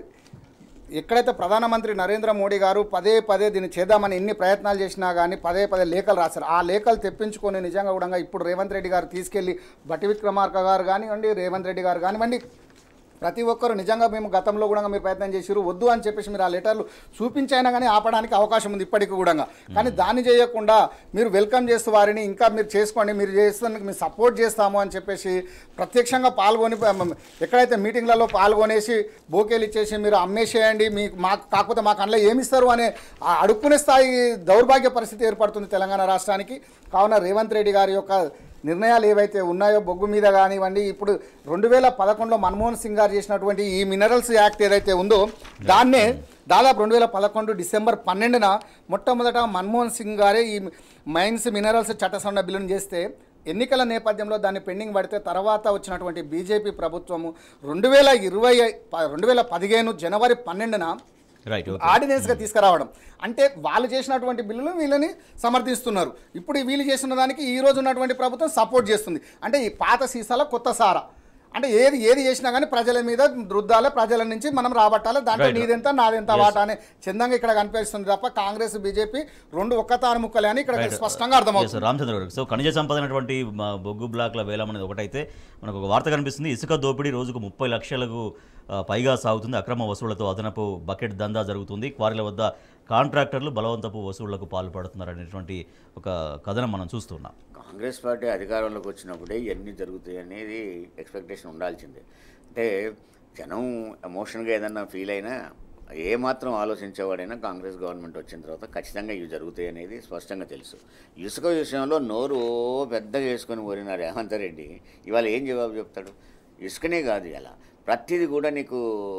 ఎక్కడైతే ప్రధానమంత్రి నరేంద్ర మోడీ గారు పదే పదే దీన్ని చేద్దామని ఎన్ని ప్రయత్నాలు చేసినా కానీ పదే పదే లేఖలు రాశారు ఆ లేఖలు తెప్పించుకొని నిజంగా కూడా ఇప్పుడు రేవంత్ రెడ్డి గారు తీసుకెళ్లి బట్టి విక్రమార్క గారు కానివ్వండి రేవంత్ రెడ్డి గారు కానివ్వండి ప్రతి ఒక్కరు నిజంగా మేము గతంలో కూడా మీరు ప్రయత్నం చేసిరు వద్దు అని చెప్పేసి మీరు ఆ లెటర్లు చూపించైనా కానీ ఆపడానికి అవకాశం ఉంది ఇప్పటికి కూడా కానీ దాన్ని చేయకుండా మీరు వెల్కమ్ చేస్తూ వారిని ఇంకా మీరు చేసుకోండి మీరు చేస్తున్నందుకు మేము సపోర్ట్ చేస్తాము అని చెప్పేసి ప్రత్యక్షంగా పాల్గొని ప- ఎక్కడైతే మీటింగ్లలో పాల్గొనేసి బోకేలు ఇచ్చేసి మీరు అమ్మేసేయండి మీకు మాకు కాకపోతే మాకు అందులో ఏమి ఇస్తారు అనే ఆ అడుక్కునే స్థాయి దౌర్భాగ్య పరిస్థితి ఏర్పడుతుంది తెలంగాణ రాష్ట్రానికి కావున రేవంత్ రెడ్డి గారి యొక్క నిర్ణయాలు ఏవైతే ఉన్నాయో బొగ్గు మీద కానివ్వండి ఇప్పుడు రెండు వేల పదకొండులో మన్మోహన్ సింగ్ గారు చేసినటువంటి ఈ మినరల్స్ యాక్ట్ ఏదైతే ఉందో దాన్నే దాదాపు రెండు వేల పదకొండు డిసెంబర్ పన్నెండున మొట్టమొదట మన్మోహన్ సింగ్ గారే ఈ మైన్స్ మినరల్స్ చట్టసభ బిల్లును చేస్తే ఎన్నికల నేపథ్యంలో దాన్ని పెండింగ్ పడితే తర్వాత వచ్చినటువంటి బీజేపీ ప్రభుత్వము రెండు వేల ఇరవై రెండు వేల పదిహేను జనవరి పన్నెండున రైట్ ఓకే ఆర్డినెన్స్గా తీసుకురావడం అంటే వాళ్ళు చేసినటువంటి బిల్లులు వీళ్ళని సమర్థిస్తున్నారు ఇప్పుడు వీళ్ళు చేసిన దానికి ఈ రోజు ఉన్నటువంటి ప్రభుత్వం సపోర్ట్ చేస్తుంది అంటే ఈ పాత సీసాల కొత్త సారా అంటే ఏది ఏది చేసినా కానీ ప్రజల మీద రుద్దాలి ప్రజల నుంచి మనం రాబట్టాలి దాంట్లో Right. నీదెంత నాదెంత వాటా అనే చందంగా ఇక్కడ కనిపిస్తుంది తప్ప కాంగ్రెస్ బీజేపీ రెండు ఒక్క తాను ముక్కలే అని ఇక్కడ Right. స్పష్టంగా అర్థమవుతుంది Yes, రామచంద్ర గారు సో ఖనిజ సంపద అయినటువంటి మా బొగ్గు బ్లాక్ల వేలం అనేది ఒకటైతే మనకు ఒక వార్త కనిపిస్తుంది ఇసుక దోపిడీ రోజుకు ముప్పై లక్షలకు ఆ, పైగా సాగుతుంది అక్రమ వసూళ్లతో అదనపు బకెట్ దందా జరుగుతుంది క్వారీల వద్ద కాంట్రాక్టర్లు బలవంతపు వసూళ్లకు పాల్పడుతున్నారు అనేటువంటి ఒక కథనం మనం చూస్తున్నాం కాంగ్రెస్ పార్టీ అధికారంలోకి వచ్చినప్పుడే ఇవన్నీ జరుగుతాయి అనేది ఎక్స్పెక్టేషన్ ఉండాల్సిందే అంటే జనం ఎమోషన్గా ఏదన్నా ఫీల్ అయినా ఏమాత్రం ఆలోచించేవాడైనా కాంగ్రెస్ గవర్నమెంట్ వచ్చిన తర్వాత ఖచ్చితంగా ఇవి జరుగుతాయి అనేది స్పష్టంగా తెలుసు ఇసుక విషయంలో నోరు ఓ పెద్దగా వేసుకొని కోరిన రేవంత్ రెడ్డి ఇవాళ ఏం జవాబు చెప్తాడు ఇసుకనే కాదు ఇలా ప్రతిదీ కూడా నీకు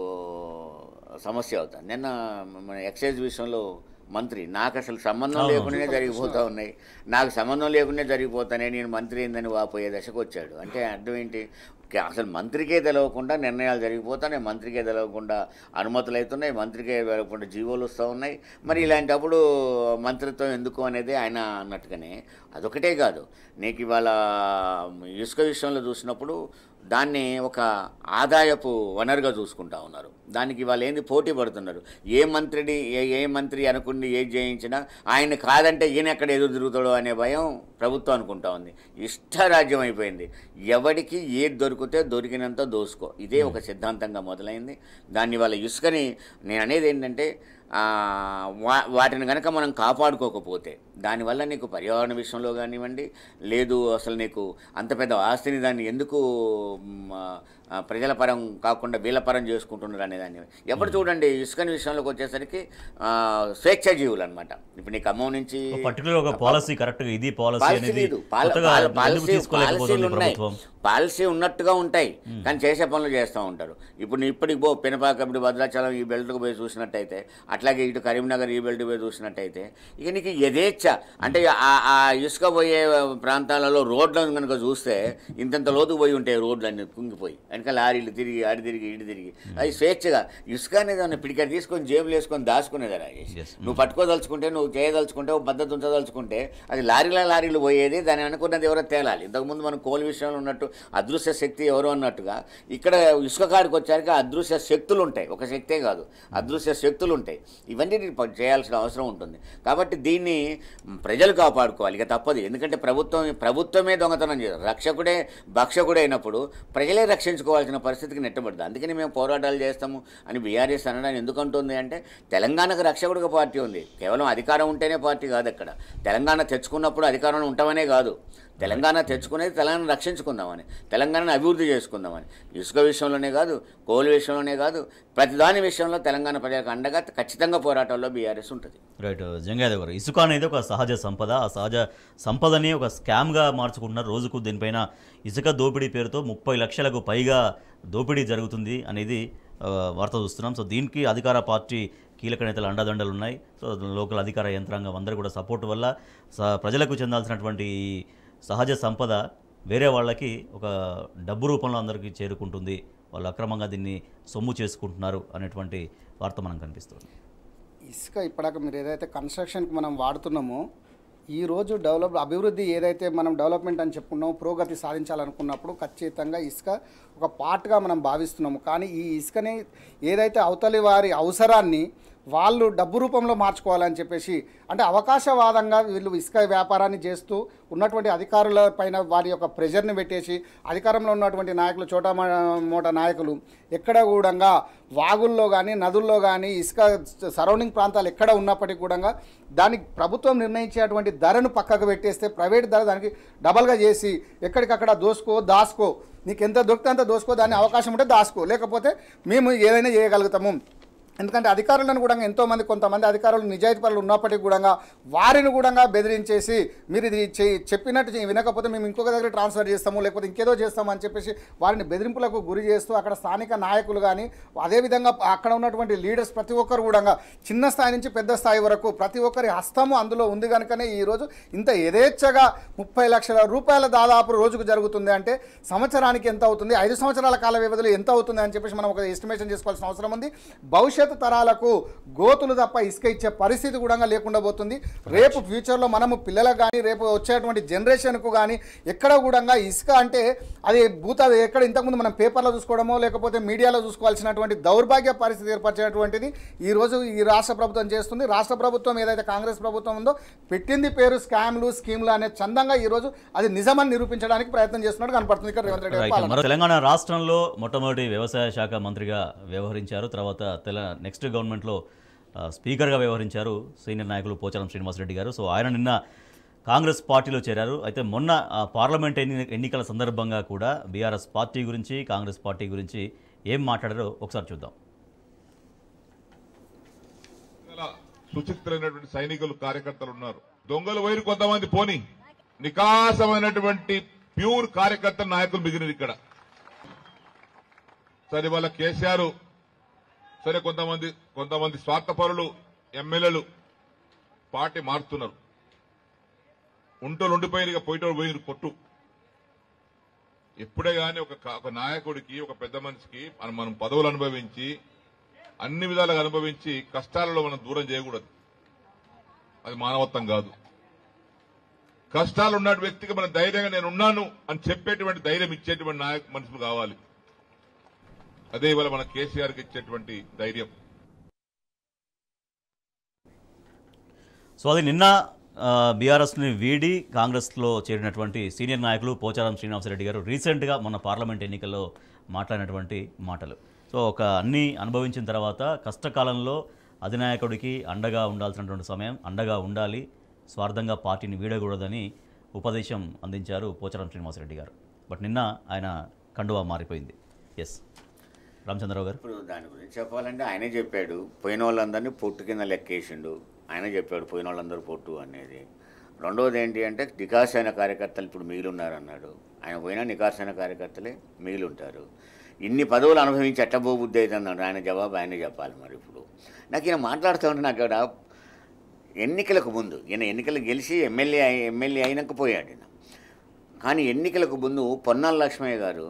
సమస్య అవుతుంది నిన్న మన ఎక్సైజ్ విషయంలో మంత్రి నాకు అసలు సంబంధం అవును. లేకుండానే జరిగిపోతూ ఉన్నాయి నాకు సంబంధం లేకుండా జరిగిపోతానే నేను మంత్రి ఏందని వాపోయే దశకు వచ్చాడు అంటే అర్థం ఏంటి కే- అసలు మంత్రికే తెలవకుండా నిర్ణయాలు జరిగిపోతున్నాయి మంత్రికే తెలవకుండా అనుమతులు అవుతున్నాయి మంత్రికే తెలవకుండా జీవోలు వస్తూ ఉన్నాయి మరి ఇలాంటప్పుడు మంత్రిత్వం ఎందుకు అనేది ఆయన అన్నట్టుగానే అదొకటే కాదు నీకు ఇవాళ ఇసుక విషయంలో చూసినప్పుడు దాన్ని ఒక ఆదాయపు వనరుగా చూసుకుంటా ఉన్నారు దానికి వాళ్ళు ఏంది పోటీ పడుతున్నారు ఏ మంత్రిని ఏ ఏ మంత్రి అనుకుని ఏది చేయించినా ఆయన కాదంటే ఈయన ఎక్కడ ఎదురు తిరుగుతాడో అనే భయం ప్రభుత్వం అనుకుంటా ఉంది ఇష్టరాజ్యం అయిపోయింది ఎవడికి ఏది దొరికితే దొరికినంత దోసుకో ఇదే ఒక సిద్ధాంతంగా మొదలైంది దాన్ని వాళ్ళ ఇసుకని నేను అనేది ఏంటంటే ఆ, వా వాటిని కనుక మనం కాపాడుకోకపోతే దానివల్ల నీకు పర్యావరణ విషయంలో కానివ్వండి లేదు అసలు నీకు అంత పెద్ద ఆస్తిని దాన్ని ఎందుకు మ్, ఆ, ప్రజల పరం కాకుండా వీళ్ళ పరం చేసుకుంటున్నారు అనే దాన్ని ఎప్పుడు చూడండి ఇసుకని విషయంలోకి వచ్చేసరికి ఆ, స్వేచ్ఛాజీవులు అనమాట ఇప్పుడు నీకు ఖమ్మం నుంచి పర్టికులర్ ఒక పాలసీ కరెక్ట్ ఇది పాలసీ పాలసీ అనేది లేదు పాల- కొత్తగా పాల- ఎందుకు పాలసీ తీసుకోలేకపోతుంది పాలసీలు ఉన్నాయి ప్రభుత్వం పాలసీ ఉన్నట్టుగా ఉంటాయి కానీ చేసే పనులు చేస్తూ ఉంటారు ఇప్పుడు నీ ఇప్పటికి పో పినపాక ఇప్పుడు భద్రాచలం ఈ బెల్ట్కి పోయి చూసినట్టయితే అట్లాగే ఇటు కరీంనగర్ ఈ బెల్ట్ పోయి చూసినట్టయితే ఇక నీకు యథేచ్ఛ అంటే ఆ ఆ ఇసుక పోయే ప్రాంతాలలో రోడ్లను కనుక చూస్తే ఇంతంత లోతుకు పోయి ఉంటాయి రోడ్లు అన్ని కుంగిపోయి వెనక లారీలు తిరిగి ఆడి తిరిగి ఇటు తిరిగి అది స్వేచ్ఛగా ఇసుక అనేది ఏమన్నా పిడిక తీసుకొని జేబులు వేసుకొని దాచుకునేది రాజేష్ Yes. నువ్వు పట్టుకోదలుచుకుంటే నువ్వు చేయదలుచుకుంటే ఒక పద్ధతి ఉంచదలుచుకుంటే అది లారీల లారీలు పోయేది దాని అనుకున్నది ఎవరో తేలాలి ఇంతకుముందు మనం కోల్ విషయంలో ఉన్నట్టు అదృశ్య శక్తి ఎవరు అన్నట్టుగా ఇక్కడ ఇసుక కాడికి వచ్చాక అదృశ్య శక్తులు ఉంటాయి ఒక శక్తే కాదు అదృశ్య శక్తులు ఉంటాయి ఇవన్నీ నీకు ప- చేయాల్సిన అవసరం ఉంటుంది కాబట్టి దీన్ని ప్రజలు కాపాడుకోవాలి ఇక తప్పదు ఎందుకంటే ప్రభుత్వం ప్రభుత్వమే దొంగతనం చేయదు రక్షకుడే భక్షకుడే అయినప్పుడు ప్రజలే రక్షించుకోవాల్సిన పరిస్థితికి నెట్టబడుతుంది అందుకని మేము పోరాటాలు చేస్తాము అని బీఆర్ఎస్ అనడానికి ఎందుకంటుంది అంటే తెలంగాణకు రక్షకుడిగా పార్టీ ఉంది కేవలం అధికారం ఉంటేనే పార్టీ కాదు అక్కడ తెలంగాణ తెచ్చుకున్నప్పుడు అధికారంలో ఉంటామనే కాదు తెలంగాణ తెచ్చుకునేది తెలంగాణ రక్షించుకుందామని తెలంగాణను అభివృద్ధి చేసుకుందామని ఇసుక విషయంలోనే కాదు కోల్ విషయంలోనే కాదు ప్రతిదాని విషయంలో తెలంగాణ ప్రజలకు అండగా ఖచ్చితంగా పోరాటాల్లో బీఆర్ఎస్ ఉంటుంది రైట్ జంగాదేవ్ గారు ఇసుక అనేది ఒక సహజ సంపద ఆ సహజ సంపదని ఒక స్కామ్గా మార్చుకుంటున్నారు రోజుకు దీనిపైన ఇసుక దోపిడీ పేరుతో ముప్పై లక్షలకు పైగా దోపిడీ జరుగుతుంది అనేది ఆ, వార్త చూస్తున్నాం సో దీనికి అధికార పార్టీ కీలక నేతల అండదండలు ఉన్నాయి సో లోకల్ అధికార యంత్రాంగం అందరూ కూడా సపోర్ట్ వల్ల స- ప్రజలకు చెందాల్సినటువంటి ఈ సహజ సంపద వేరే వాళ్ళకి ఒక డబ్బు రూపంలో అందరికీ చేరుకుంటుంది వాళ్ళు అక్రమంగా దీన్ని సొమ్ము చేసుకుంటున్నారు అనేటువంటి వార్త మనం కనిపిస్తుంది ఇసుక ఇప్పటిదాకా మీరు ఏదైతే కన్స్ట్రక్షన్కి మనం వాడుతున్నామో ఈ రోజు డెవలప్ అభివృద్ధి ఏదైతే మనం డెవలప్మెంట్ అని చెప్పుకున్నామో పురోగతి సాధించాలనుకున్నప్పుడు ఖచ్చితంగా ఇసుక ఒక పార్ట్గా మనం భావిస్తున్నాము కానీ ఈ ఇసుకని ఏదైతే అవతలి వారి అవసరాన్ని వాళ్ళు డబ్బు రూపంలో మార్చుకోవాలని చెప్పేసి అంటే అవకాశవాదంగా వీళ్ళు ఇసుక వ్యాపారాన్ని చేస్తూ ఉన్నటువంటి అధికారుల పైన వారి యొక్క ప్రెషర్ని పెట్టేసి అధికారంలో ఉన్నటువంటి నాయకులు చోటా మా- మోటా నాయకులు ఎక్కడ కూడా వాగుల్లో కానీ నదుల్లో కానీ ఇసుక సరౌండింగ్ ప్రాంతాలు ఎక్కడ ఉన్నప్పటికీ కూడా దానికి ప్రభుత్వం నిర్ణయించేటువంటి ధరను పక్కకు పెట్టేస్తే ప్రైవేట్ ధర దానికి డబల్గా చేసి ఎక్కడికక్కడ దోసుకో దాసుకో నీకు ఎంత దొరికితే అంత దోసుకో దాని అవకాశం ఉంటే దాసుకో లేకపోతే మేము ఏదైనా చేయగలుగుతాము ఎందుకంటే అధికారులను కూడా ఎంతోమంది కొంతమంది అధికారులు నిజాయితీ పనులు ఉన్నప్పటికీ కూడా వారిని కూడా బెదిరించేసి మీరు ఇది చె- చెప్పినట్టు చెయ్యి- వినకపోతే మేము ఇంకొక దగ్గర ట్రాన్స్ఫర్ చేస్తాము లేకపోతే ఇంకేదో చేస్తాము అని చెప్పేసి వారిని బెదిరింపులకు గురి చేస్తూ అక్కడ స్థానిక నాయకులు కానీ అదేవిధంగా అక్కడ ఉన్నటువంటి లీడర్స్ ప్రతి ఒక్కరు కూడా చిన్న స్థాయి నుంచి పెద్ద స్థాయి వరకు ప్రతి ఒక్కరి హస్తము అందులో ఉంది కనుకనే ఈరోజు ఇంత యథేచ్ఛగా ముప్పై లక్షల రూపాయల దాదాపు రోజుకు జరుగుతుంది అంటే సంవత్సరానికి ఎంత అవుతుంది ఐదు సంవత్సరాల కాల వ్యవధిలో ఎంత అవుతుంది అని చెప్పేసి మనం ఒక ఎస్టిమేషన్ చేసుకోవాల్సిన అవసరం ఉంది భవిష్యత్తు భవిష్యత్తు తరాలకు గోతులు తప్ప ఇసుక ఇచ్చే పరిస్థితి కూడా లేకుండా పోతుంది రేపు ఫ్యూచర్లో మనము పిల్లలకు కానీ రేపు వచ్చేటువంటి జనరేషన్కు కానీ ఎక్కడ కూడా ఇసుక అంటే అది భూత ఎక్కడ ఇంతకుముందు మనం పేపర్లో చూసుకోవడమో లేకపోతే మీడియాలో చూసుకోవాల్సినటువంటి దౌర్భాగ్య పరిస్థితి ఏర్పరిచేటువంటిది ఈ రోజు ఈ రాష్ట్ర ప్రభుత్వం చేస్తుంది రాష్ట్ర ప్రభుత్వం ఏదైతే కాంగ్రెస్ ప్రభుత్వం ఉందో పెట్టింది పేరు స్కామ్లు స్కీమ్లు అనే చందంగా ఈ రోజు అది నిజమని నిరూపించడానికి ప్రయత్నం చేస్తున్నట్టు కనపడుతుంది ఇక్కడ రేవంత్ రెడ్డి గారి రైట్ పాలన. మరో తెలంగాణ రాష్ట్రంలో మొట్టమొదటి వ్యవసాయ శాఖ మంత్రిగా వ్యవహరించారు తర్వాత తెల నెక్స్ట్ గవర్నమెంట్లో ఆ, స్పీకర్గా వ్యవహరించారు సీనియర్ నాయకులు పోచారం శ్రీనివాసరెడ్డి గారు సో ఆయన నిన్న కాంగ్రెస్ పార్టీలో చేరారు అయితే మొన్న ఆ, పార్లమెంట్ ఎన్ని ఎన్నికల సందర్భంగా కూడా బీఆర్ఎస్ పార్టీ గురించి కాంగ్రెస్ పార్టీ గురించి ఏం మాట్లాడారో ఒకసారి చూద్దాం చాలా సుచిత్రైనటువంటి సైనికులు కార్యకర్తలు ఉన్నారు దొంగలు వైరు కొంతమంది పోని నికాసమైనటువంటి ప్యూర్ కార్యకర్త నాయకులు మిగిలిన ఇక్కడ సరే వాళ్ళ కేసీఆర్ సరే కొంతమంది కొంతమంది స్వార్థపరులు ఎమ్మెల్యేలు పార్టీ మారుతున్నారు ఉంటోళ్ళు ఉండిపోయిన ఇక పోయేటోళ్ళు పోయిన కొట్టు ఎప్పుడే గాని ఒక కా- ఒక నాయకుడికి ఒక పెద్ద మనిషికి మనం మనం పదవులు అనుభవించి అన్ని విధాలుగా అనుభవించి కష్టాలలో మనం దూరం చేయకూడదు అది మానవత్వం కాదు కష్టాలు ఉన్న వ్యక్తికి మనం ధైర్యంగా నేను ఉన్నాను అని చెప్పేటువంటి ధైర్యం ఇచ్చేటువంటి నాయక మనుషులు కావాలి అదే ఇవాళ మన కేసీఆర్కి ఇచ్చేటువంటి ధైర్యం సో అది నిన్న బీఆర్ఎస్ని వీడి కాంగ్రెస్లో చేరినటువంటి సీనియర్ నాయకులు పోచారం శ్రీనివాసరెడ్డి గారు రీసెంట్గా మొన్న పార్లమెంట్ ఎన్నికల్లో మాట్లాడినటువంటి మాటలు సో ఒక అన్నీ అనుభవించిన తర్వాత కష్టకాలంలో అధినాయకుడికి అండగా ఉండాల్సినటువంటి సమయం అండగా ఉండాలి స్వార్థంగా పార్టీని వీడకూడదని ఉపదేశం అందించారు పోచారం శ్రీనివాసరెడ్డి గారు బట్ నిన్న ఆయన కండువా మారిపోయింది ఎస్ రామచంద్రరావు గారు ఇప్పుడు దాని గురించి చెప్పాలంటే ఆయనే చెప్పాడు పోయిన వాళ్ళందరినీ పొట్టు కింద లెక్కేసిండు ఆయన చెప్పాడు పోయిన వాళ్ళందరూ పొట్టు అనేది రెండవది ఏంటి అంటే నికాసైన కార్యకర్తలు ఇప్పుడు మిగిలిన్నారు అన్నాడు ఆయన పోయినా నికాసైన కార్యకర్తలే మిగిలింటారు ఇన్ని పదవులు అనుభవించి ఎట్టబో బుద్ధి అవుతుందన్నాడు ఆయన జవాబు ఆయనే చెప్పాలి మరి ఇప్పుడు నాకు ఈయన మాట్లాడుతూ ఉంటే నాకు ఇక్కడ ఎన్నికలకు ముందు ఈయన ఎన్నికలు గెలిచి ఎమ్మెల్యే అయి- ఎమ్మెల్యే అయినాక పోయాడు ఈయన కానీ ఎన్నికలకు ముందు పొన్నాల లక్ష్మయ్య గారు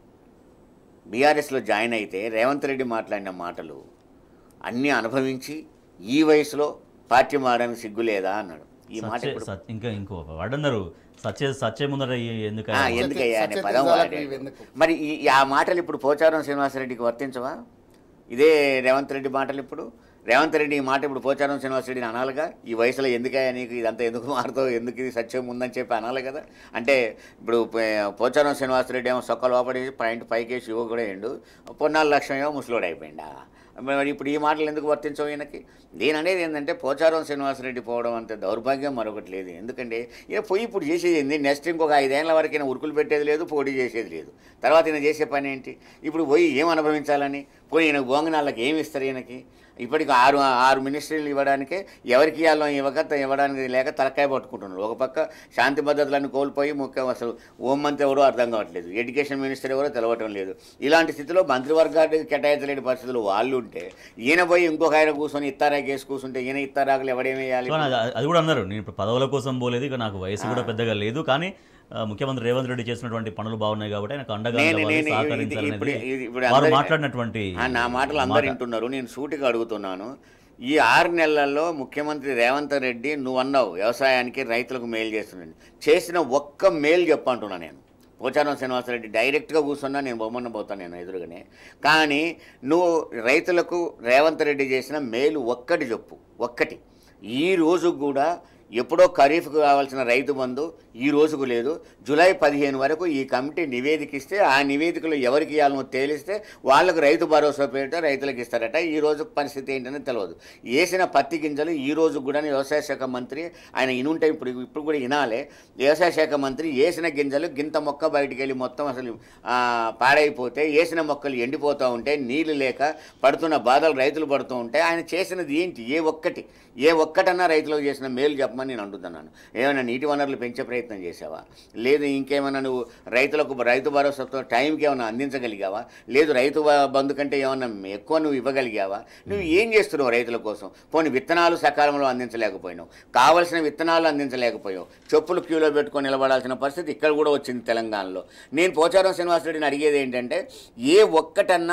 బీఆర్ఎస్లో జాయిన్ అయితే రేవంత్ రెడ్డి మాట్లాడిన మాటలు అన్నీ అనుభవించి ఈ వయసులో పార్టీ మారడానికి సిగ్గు లేదా అన్నాడు ఈ మాట సత్య ఇప్పుడు సత్- ఇంకా ఇంకో వాడన్నారు సత్య సత్య ముందర ఎందుకు ఆ, ఎందుకయ్యా అనే సత్య పదం తీర్చాలకు వాడాడు. ఇవెందుకు? మరి ఈ ఈ ఆ మాటలు ఇప్పుడు పోచారం శ్రీనివాసరెడ్డికి వర్తించవా ఇదే రేవంత్ రెడ్డి మాటలు ఇప్పుడు రేవంత్ రెడ్డి ఈ మాట ఇప్పుడు పోచారం శ్రీనివాసరెడ్డిని అనాలిగా ఈ వయసులో ఎందుకయ్యా నీకు ఇదంతా ఎందుకు మారుతావు ఎందుకు ఇది సత్యం ఉందని చెప్పి అనాలి కదా అంటే ఇప్పుడు పే- పోచారం శ్రీనివాసరెడ్డి ఏమో సొక్క లోపడేసి పాయింట్ పైకేసి యువకుడు అయ్యిండు పొన్నాలు లక్ష్యం ఏమో ముసలోడు అయిపోయిందా మరి ఇప్పుడు ఈ మాటలు ఎందుకు వర్తించవు ఈయనకి దీని అనేది ఏంటంటే పోచారం శ్రీనివాసరెడ్డి పోవడం అంతే దౌర్భాగ్యం మరొకటి లేదు ఎందుకంటే ఈయన పోయి ఇప్పుడు చేసేది ఏంది నెక్స్ట్ ఇంకొక ఐదేళ్ల వరకు ఈయన ఉరుకులు పెట్టేది లేదు పోటీ చేసేది లేదు తర్వాత ఈయన చేసే పని ఏంటి ఇప్పుడు పోయి ఏం అనుభవించాలని పోయి ఈయన గోంగనాళ్ళకి ఏమి ఇస్తారు ఈయనకి ఇప్పటికి ఆరు ఆరు మినిస్ట్రీలు ఇవ్వడానికే ఎవరికి ఇవ్వాలో ఇవ్వక త- ఇవ్వడానికి లేక తలకాయ పట్టుకుంటున్నారు ఒక పక్క శాంతి భద్రతలను కోల్పోయి ముఖ్యం అసలు హోం మంత్రి ఎవరో అర్థం కావట్లేదు ఎడ్యుకేషన్ మినిస్టర్ ఎవరో తెలవటం లేదు ఇలాంటి స్థితిలో మంత్రివర్గానికి కేటాయించలేని పరిస్థితులు వాళ్ళు ఉంటే ఈయన పోయి ఇంకొక ఆయన కూర్చొని ఇస్తారా కేసు కూర్చుంటే ఈయన ఇస్తారాకులు ఎవడేమేయాలి సో అది అది కూడా అన్నారు నేను ఇప్పుడు పదవుల కోసం పోలేదు ఇక నాకు వయసు కూడా పెద్దగా లేదు కానీ ఆ, ముఖ్యమంత్రి రేవంత్ రెడ్డి చేసినటువంటి పనులు బాగున్నాయి కాబట్టి ఆయనకు అండగా నేను- నిలవాలి, నేను ఇది- సహకరించాలనేది ఇప్పుడు- ఇది- ఇప్పుడు వారు అందరి- మాట్లాడినటువంటి ఆ, నా మాటలు అందరు మాట. వింటున్నారు నేను సూటిగా అడుగుతున్నాను ఈ ఆరు నెలల్లో ముఖ్యమంత్రి రేవంత్ రెడ్డి నువ్వు అన్నావు వ్యవసాయానికి రైతులకు మేలు చేస్తున్నాను చేసిన ఒక్క మేలు చెప్పంటున్నా నేను పోచారం శ్రీనివాసరెడ్డి డైరెక్ట్గా కూర్చున్నా నేను బొమ్మన్న పోతాను నేను ఎదురుగానే కానీ నువ్వు రైతులకు రేవంత్ రెడ్డి చేసిన మేలు ఒక్కటి చెప్పు ఒక్కటి ఈ రోజు కూడా ఎప్పుడో ఖరీఫ్కు కావాల్సిన రైతు బంధు ఈ రోజుకు లేదు జూలై పదిహేను వరకు ఈ కమిటీ నివేదిక ఇస్తే ఆ నివేదికలో ఎవరికి ఇవ్వాలనో తేలిస్తే వాళ్ళకు రైతు భరోసా పేరిట రైతులకు ఇస్తారట ఈ రోజు పరిస్థితి ఏంటని తెలియదు వేసిన పత్తి గింజలు ఈ రోజు కూడా వ్యవసాయ శాఖ మంత్రి ఆయన ఇనుంటే ఇప్పుడు ఇప్పుడు కూడా వినాలే వ్యవసాయ శాఖ మంత్రి వేసిన గింజలు గింత మొక్క బయటికి వెళ్ళి మొత్తం అసలు ఆ, పాడైపోతే వేసిన మొక్కలు ఎండిపోతూ ఉంటే నీళ్లు లేక పడుతున్న బాధలు రైతులు పడుతూ ఉంటే ఆయన చేసినది ఏంటి ఏ ఒక్కటి ఏ ఒక్కటన్నా రైతులకు చేసిన మేలు చెప్పమని నేను అంటున్నాను ఏమైనా నీటి వనరులు పెంచే ప్రయత్నం చేసావా లేదు ఇంకేమైనా నువ్వు రైతులకు రైతు భరోసాతో టైంకి ఏమైనా అందించగలిగావా లేదు రైతు బ- బంధు కంటే ఏమైనా ఎక్కువ నువ్వు ఇవ్వగలిగావా నువ్వు ఏం చేస్తున్నావు రైతుల కోసం పోనీ విత్తనాలు సకాలంలో అందించలేకపోయినావు కావలసిన విత్తనాలు అందించలేకపోయావు చెప్పులు క్యూలో పెట్టుకొని నిలబడాల్సిన పరిస్థితి ఇక్కడ కూడా వచ్చింది తెలంగాణలో నేను పోచారం శ్రీనివాసరెడ్డిని అడిగేది ఏంటంటే ఏ ఒక్కటన్నా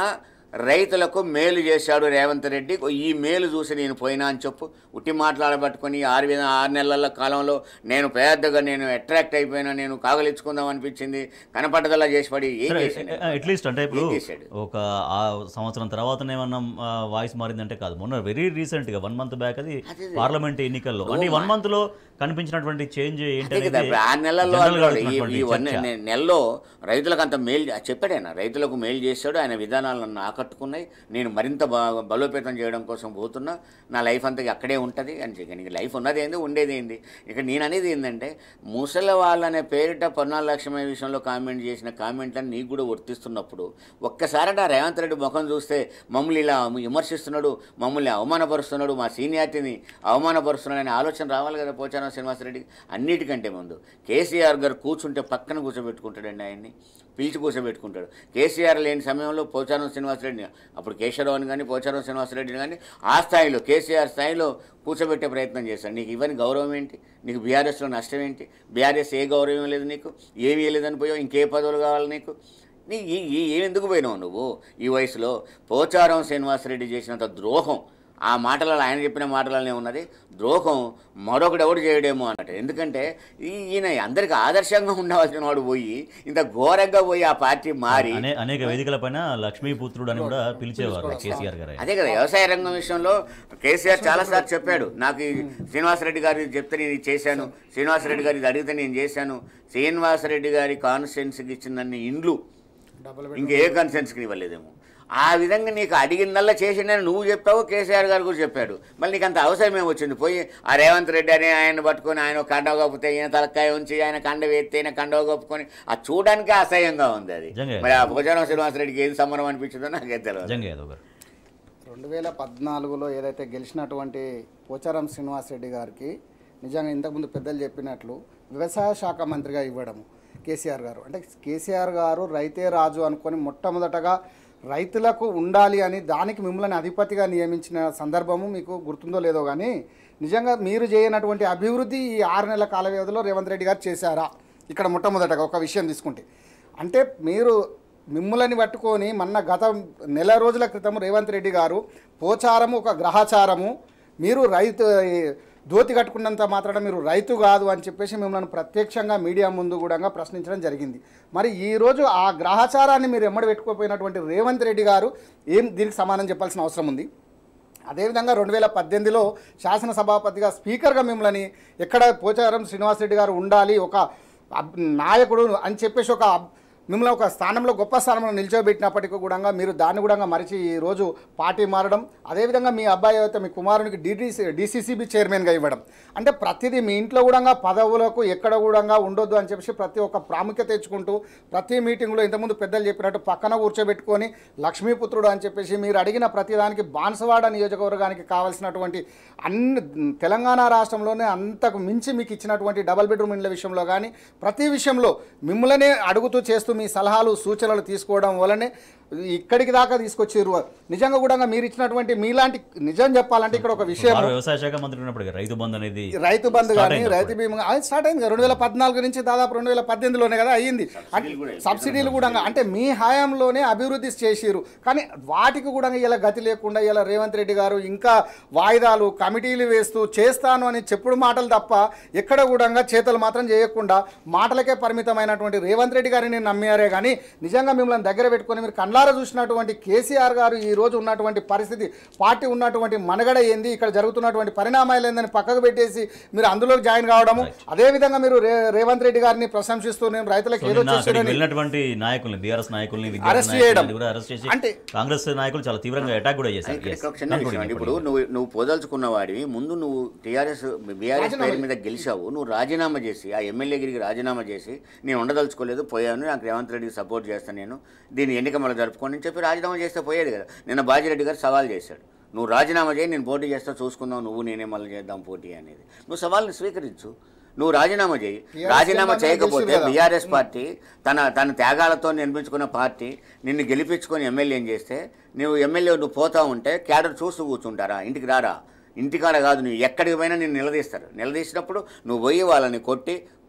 రైతులకు మేలు చేశాడు రేవంత్ రెడ్డి ఈ మేలు చూసి నేను పోయినా అని చెప్పు ఉట్టి మాట్లాడబట్టుకొని ఆరు వేల ఆరు నెలల కాలంలో నేను పెద్దగా నేను అట్రాక్ట్ అయిపోయినా నేను కాగలించుకుందాం అనిపించింది కనపడ్డదల్లా చేసి పడి ఏం చేశాను అట్లీస్ట్ అంటే ఇప్పుడు ఏం చేశాడు? ఒక ఆ సంవత్సరం తర్వాత ఏమన్నా వాయిస్ మారిందంటే కాదు మొన్న వెరీ రీసెంట్ గా వన్ మంత్ బ్యాక్ అది అదే. పార్లమెంట్ ఎన్నికల్లో అంటే ఈ వన్ మంత్ లో కనిపించినటువంటి చేంజ్ ఏంటి అంతే కదా అనేది ఇప్పుడు ఆరు నెలల్లో general గా అంటున్నాడు. ఈ అవుతున్నటువంటి ఈ వన్ చర్చ. నె- నెలలో రైతులకు అంత మేలు చెప్పాడు ఆయన రైతులకు మేలు చేశాడు ఆయన విధానాలు నన్ను ఆకట్టుకున్నాయి నేను మరింత బ- బలోపేతం చేయడం కోసం పోతున్నా నా లైఫ్ అంతా అక్కడే ఉంటుంది అని చెప్పి నీకు లైఫ్ ఉన్నది ఏంది ఉండేది ఏంది ఇక నేను అనేది ఏంటంటే ముసలి వాళ్ళనే పేరిట పొన్నాల లక్ష్మయ్య విషయంలో కామెంట్ చేసిన కామెంట్లను నీకు కూడా వర్తిస్తున్నప్పుడు ఒక్కసారి ఆ రేవంత్ రెడ్డి ముఖం చూస్తే మమ్మల్ని ఇలా విమర్శిస్తున్నాడు మమ్మల్ని అవమానపరుస్తున్నాడు మా సీనియారిటీని అవమానపరుస్తున్నాడు అనే ఆలోచన రావాలి కదా పోచారం శ్రీనివాసరెడ్డి అన్నిటికంటే ముందు కేసీఆర్ గారు కూర్చుంటే పక్కన కూర్చోబెట్టుకుంటాడండి ఆయన్ని పిలిచి కూర్చోబెట్టుకుంటాడు కేసీఆర్ లేని సమయంలో పోచారం శ్రీనివాసరెడ్డిని అప్పుడు కేశవరావుని కానీ పోచారం శ్రీనివాసరెడ్డిని కానీ ఆ స్థాయిలో కేసీఆర్ స్థాయిలో కూర్చోబెట్టే ప్రయత్నం చేశాడు నీకు ఇవన్నీ గౌరవం ఏంటి నీకు బీఆర్ఎస్లో నష్టం ఏంటి బీఆర్ఎస్ ఏ గౌరవం లేదు నీకు ఏమీ లేదని పోయావు ఇంకే పదవులు కావాలి నీకు నీ ఈ- ఈ- ఏం ఎందుకు పోయినావు నువ్వు ఈ వయసులో పోచారం శ్రీనివాసరెడ్డి చేసినంత ద్రోహం ఆ మాటలలో ఆయన చెప్పిన మాటలనే ఉన్నది ద్రోహం మరొకడు ఎవడు చేయడేమో అన్నట్టు ఎందుకంటే ఈ- ఈయన అందరికి ఆదర్శంగా ఉండవలసిన వాడు పోయి ఇంత ఘోరంగా పోయి ఆ పార్టీ మారి అనే అనేక వేదికల పైన లక్ష్మీపుత్రుడు అని కూడా పిలిచేవారు కేసీఆర్ గారు ఆయన. అదే కదా వ్యవసాయ రంగం విషయంలో కేసీఆర్ చాలాసార్లు చెప్పాడు నాకు ఈ శ్రీనివాసరెడ్డి గారు ఇది చెప్తే నేను ఇది చేశాను శ్రీనివాసరెడ్డి గారు ఇది అడిగితే నేను చేశాను శ్రీనివాసరెడ్డి గారి కాన్స్టిట్యున్సీకి ఇచ్చిందన్ని ఇండ్లు డబుల్ ఇంకే కాన్ఫిడెన్స్కి ఇవ్వలేదేమో ఆ విధంగా నీకు అడిగిందల్లా చేసిండని నువ్వు చెప్తావు కేసీఆర్ గారు కూడా చెప్పాడు మళ్ళీ నీకు అంత అవసరం ఏమి వచ్చింది పోయి ఆ రేవంత్ రెడ్డి అని ఆయన పట్టుకొని ఆయన కండవ కప్పుతే ఈయన తలకాయ ఉంచి ఆయన కండ వేస్తే ఈయన కండవ కప్పుకొని అది చూడడానికి అసహ్యంగా ఉంది అది నిజంగా. మరి ఆ భోజనం శ్రీనివాసరెడ్డికి ఏది సంబరం అనిపించిందో నాకేం తెలియదు నిజంగా యాదవ్ గారు రెండు వేల పద్నాలుగులో ఏదైతే గెలిచినటువంటి పోచారం శ్రీనివాసరెడ్డి గారికి నిజంగా ఇంతకుముందు పెద్దలు చెప్పినట్లు వ్యవసాయ శాఖ మంత్రిగా ఇవ్వడము కేసీఆర్ గారు అంటే కేసీఆర్ గారు రైతే రాజు అనుకొని మొట్టమొదటగా రైతులకు ఉండాలి అని దానికి మిమ్మల్ని అధిపతిగా నియమించిన సందర్భము మీకు గుర్తుందో లేదో కానీ నిజంగా మీరు చేయనటువంటి అభివృద్ధి ఈ ఆరు నెలల కాల వ్యవధిలో రేవంత్ రెడ్డి గారు చేశారా ఇక్కడ మొట్టమొదటగా ఒక విషయం తీసుకుంటే అంటే మీరు మిమ్మల్ని పట్టుకొని మొన్న గత నెల రోజుల క్రితం రేవంత్ రెడ్డి గారు పోచారము ఒక గ్రహచారము మీరు రైతు ఈ ధోతి కట్టుకున్నంత మాత్రాన మీరు రైతు కాదు అని చెప్పేసి మిమ్మల్ని ప్రత్యక్షంగా మీడియా ముందు కూడా ప్రశ్నించడం జరిగింది మరి ఈరోజు ఆ గ్రహచారాన్ని మీరు ఎమ్మడి పెట్టుకోపోయినటువంటి రేవంత్ రెడ్డి గారు ఏం దీనికి సమానం చెప్పాల్సిన అవసరం ఉంది అదేవిధంగా రెండు వేల పద్దెనిమిదిలో శాసనసభాపతిగా స్పీకర్గా మిమ్మల్ని ఎక్కడ పోచారం శ్రీనివాసరెడ్డి గారు ఉండాలి ఒక అబ్- నాయకుడు అని చెప్పేసి ఒక అబ్- మిమ్మల్ని ఒక స్థానంలో గొప్ప స్థానంలో నిల్చోబెట్టినప్పటికీ కూడా మీరు దాన్ని కూడా మరిచి ఈరోజు పార్టీ మారడం అదేవిధంగా మీ అబ్బాయి అయితే మీ కుమారునికి డిడిసి డిసిసిబి చైర్మన్గా ఇవ్వడం అంటే ప్రతిదీ మీ ఇంట్లో కూడా పదవులకు ఎక్కడ కూడా ఉండొద్దు అని చెప్పేసి ప్రతి ఒక్క ప్రాముఖ్యత తెచ్చుకుంటూ ప్రతి మీటింగ్లో ఇంతకుముందు పెద్దలు చెప్పినట్టు పక్కన కూర్చోబెట్టుకొని లక్ష్మీపుత్రుడు అని చెప్పేసి మీరు అడిగిన ప్రతిదానికి బాన్సవాడ నియోజకవర్గానికి కావాల్సినటువంటి అన్ని తెలంగాణ రాష్ట్రంలోనే అంతకు మించి మీకు ఇచ్చినటువంటి డబల్ బెడ్రూమ్ ఇండ్ల విషయంలో కానీ ప్రతి విషయంలో మిమ్మల్నే అడుగుతూ చేస్తూ మీ సలహాలు సూచనలు తీసుకోవడం వల్లనే ఇక్కడికి దాకా తీసుకొచ్చారు నిజంగా కూడా మీరు ఇచ్చినటువంటి మీలాంటి నిజం చెప్పాలంటే ఇక్కడ ఒక విషయం వారు వ్యవసాయ శాఖ మంత్రి ఉన్నప్పుడు రైతు బంధు అనేది రైతు బంధు start కానీ అయింది రైతు అప్పుడే. బీమా అది స్టార్ట్ అయింది రెండు వేల పద్నాలుగు నుంచి దాదాపు రెండు వేల పద్దెనిమిదిలోనే కదా అయ్యింది అంటే సబ్సిడీలు కూడా అంటే మీ హయాంలోనే అభివృద్ధి చేసిరు కానీ వాటికి కూడా ఇలా గతి లేకుండా ఇలా రేవంత్ రెడ్డి గారు ఇంకా వాయిదాలు కమిటీలు వేస్తూ చేస్తాను అని చెప్పుడు మాటలు తప్ప ఎక్కడ కూడా చేతలు మాత్రం చేయకుండా మాటలకే పరిమితమైనటువంటి రేవంత్ రెడ్డి గారిని నమ్మారే కానీ నిజంగా మిమ్మల్ని దగ్గర పెట్టుకొని మీరు కండ్లారా చూసినటువంటి కేసీఆర్ గారు ఈ రోజు ఉన్నటువంటి పరిస్థితి పార్టీ ఉన్నటువంటి మనగడ ఏంది ఇక్కడ జరుగుతున్నటువంటి పరిణామాలు ఏందని పక్కకు పెట్టేసి మీరు అందులోకి జాయిన్ కావడము అదేవిధంగా మీరు రే రేవంత్ రెడ్డి గారిని ప్రశంసిస్తూ నేను రైతులకు సో ఏదో నిన్న అక్కడికి చేశాడని వెళ్ళినటువంటి నాయకుల్ని బీఆర్ఎస్ నాయకుల్ని Arrest విద్యార్థి చేయడం. నాయకుల్ని కూడా అరెస్ట్ చేసి అంటే- కాంగ్రెస్ నాయకులు చాలా తీవ్రంగా అటాక్ కూడా చేశారు ఇక్కడ Yes. ఒక చిన్న Conclude విషయం అండి చెప్పండి. ఇప్పుడు నువ్వు నువ్వు పోదలుచుకున్న వాడివి ముందు నువ్వు టీఆర్ఎస్ బీఆర్ఎస్ రాజీనామా పేరు మీద గెలిచావు నువ్వు రాజీనామా చేసి ఆ ఎమ్మెల్యే గిరికి రాజీనామా చేసి నేను ఉండదలుచుకోలేదు పోయాను నాకు రేవంత్ రెడ్డికి సపోర్ట్ చేస్తాను నేను దీన్ని ఎన్నిక మళ్ళీ జరుపుకోండి అని చెప్పి రాజీనామా చేస్తే పోయేది కదా నిన్న బాజిరెడ్డి గారు సవాల్ చేశాడు నువ్వు రాజీనామా చేయి నేను పోటీ చేస్తా చూసుకుందాం నువ్వు నేనే మళ్ళీ చేద్దాం పోటీ అనేది నువ్వు సవాల్ని స్వీకరించు నువ్వు రాజీనామా చేయి TRS రాజీనామా కేంద్రం చేయకపోతే గెలిచిరు కదా. బీఆర్ఎస్ పార్టీ తన తన త్యాగాలతో నిర్మించుకున్న పార్టీ నిన్ను గెలిపించుకొని ఎమ్మెల్యేని చేస్తే నువ్వు ఎమ్మెల్యే నువ్వు పోతా ఉంటే క్యాడర్ చూస్తూ కూర్చుంటారా ఇంటికి రారా ఇంటికాడ కాదు నువ్వు ఎక్కడికి పోయినా నేను నిలదీస్తారు నిలదీసినప్పుడు నువ్వు పోయి వాళ్ళని కొట్టి